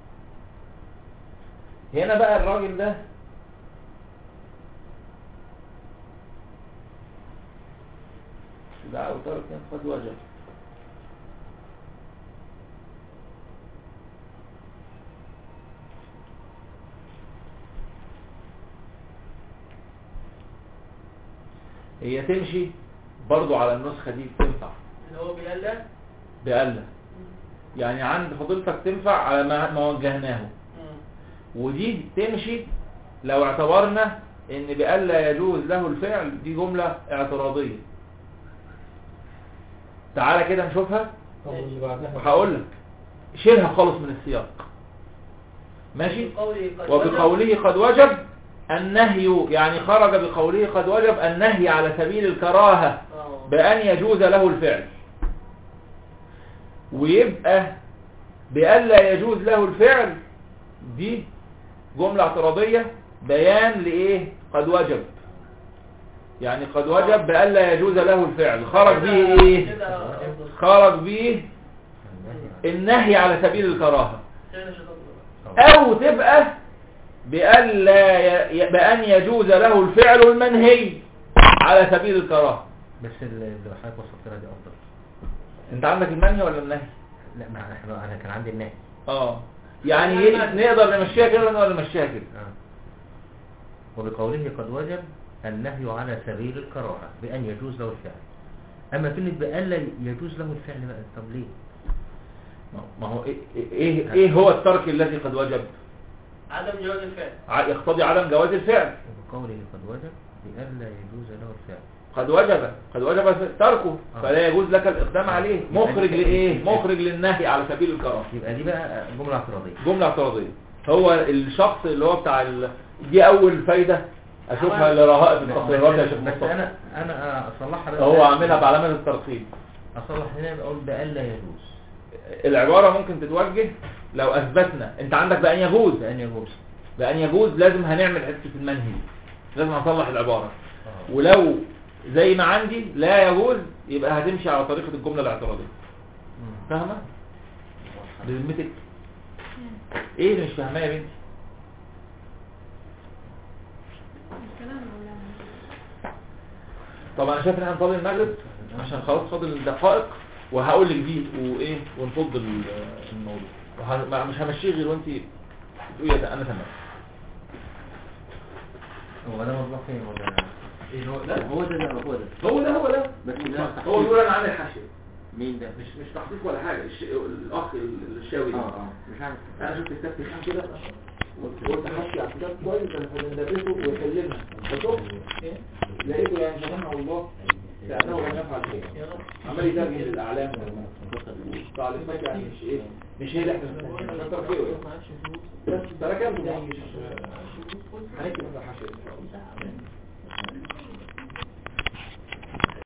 هنا بقى الراجل ده لا أوتار كان قد وجب هي تمشي برضو على النسخة دي تنفع اللي هو بيلا بألا يعني عند فضيلتك تنفع على ما ما وجهناه مم. ودي تمشي لو اعتبرنا ان بألا يجوز له الفعل دي جملة اعتراضية تعالى كده نشوفها طب واللي بعدها وهقول لك شيلها خالص من السياق ماشي وبقوله قد وجب. وبقوله قد وجب النهي يعني خرج بقوله قد وجب النهي على سبيل الكراهة آه. بأن يجوز له الفعل ويبقى بألا يجوز له الفعل دي جملة اعتراضية بيان لإيه قد وجب يعني قد وجب بألا يجوز له الفعل خرج به إيه كده أفضل. خرج به النهي على سبيل الكراهة كده مش هتفضل. أو تبقى بألا ي... بأن يجوز له الفعل المنهي على سبيل الكراهة بس اللي حضرتك وصلت لها دي افضل انت عندك المنهي ولا النهي لا ما احنا انا كان عندي النهي اه يعني ي- نقدر نمشيها كده ولا نقدر نمشيها كده آه. وبقوله قد وجب النهي على سبيل الكراهة بأن يجوز له الفعل أما كلمة بألا يجوز له الفعل بقى طب ليه؟ ما هو ايه ايه, إيه هو الترك الذي قد وجب عدم جواز الفعل ع- يقتضي عدم جواز الفعل وبقوله قد وجب بألا يجوز له الفعل قد وجب قد وجب تركه آه. فلا يجوز لك الإقدام عليه يبقى مخرج دي- لإيه مخرج للنهي على سبيل الكراهه يبقى دي بقى جملة اعتراضية جملة اعتراضية هو الشخص اللي هو بتاع ال... دي أول فايدة أشوفها عمل- لرهائب بس, التصويرات يا شيخ بس مصطفى أنا أنا أصلحها بقى هو عاملها بعلامة الترقيم أصلح هنا بقول بألا يجوز العبارة ممكن تتوجه لو أثبتنا أنت عندك بأن يجوز بأن يجوز بأن يجوز لازم هنعمل حتة المنهي لازم هنصلح العبارة آه. ولو زي ما عندي لا يجوز يبقى هتمشي على طريقة الجملة الاعتراضية مم. فاهمة؟ بذمتك ايه اللي مش فاهماه يا بنتي الكلام مولانا طب انا شايف ان احنا نصلي المغرب عشان خلاص فاضل دقائق وهقول لك دي وايه ونفض ال- الموضوع وه- ما- مش همشيه غير وانت تقولي يا ت- انا تمام هو ده موضوع فين ولا ايه هو لا هو ده ده هو ده هو ده هو ده بس ده هو تحقيق. بيقول انا عامل حاشيه مين ده؟ مش مش تحقيق ولا حاجه الش... الاخ الشاوي اه ده اه مش عارف انا شفت كتاب كده كده قلت قلت حشي على الكتاب كويس انا هندرسه ويحللنا فشوف لقيته يعني سبحان الله لانه لم يفعل شيء عمال يترجم الاعلام والتعليقات يعني مش ايه مش هي اللي احنا بنستخدمها كتر خيره يعني. بس تركته مش هنكتب في الحاشيه ان شاء الله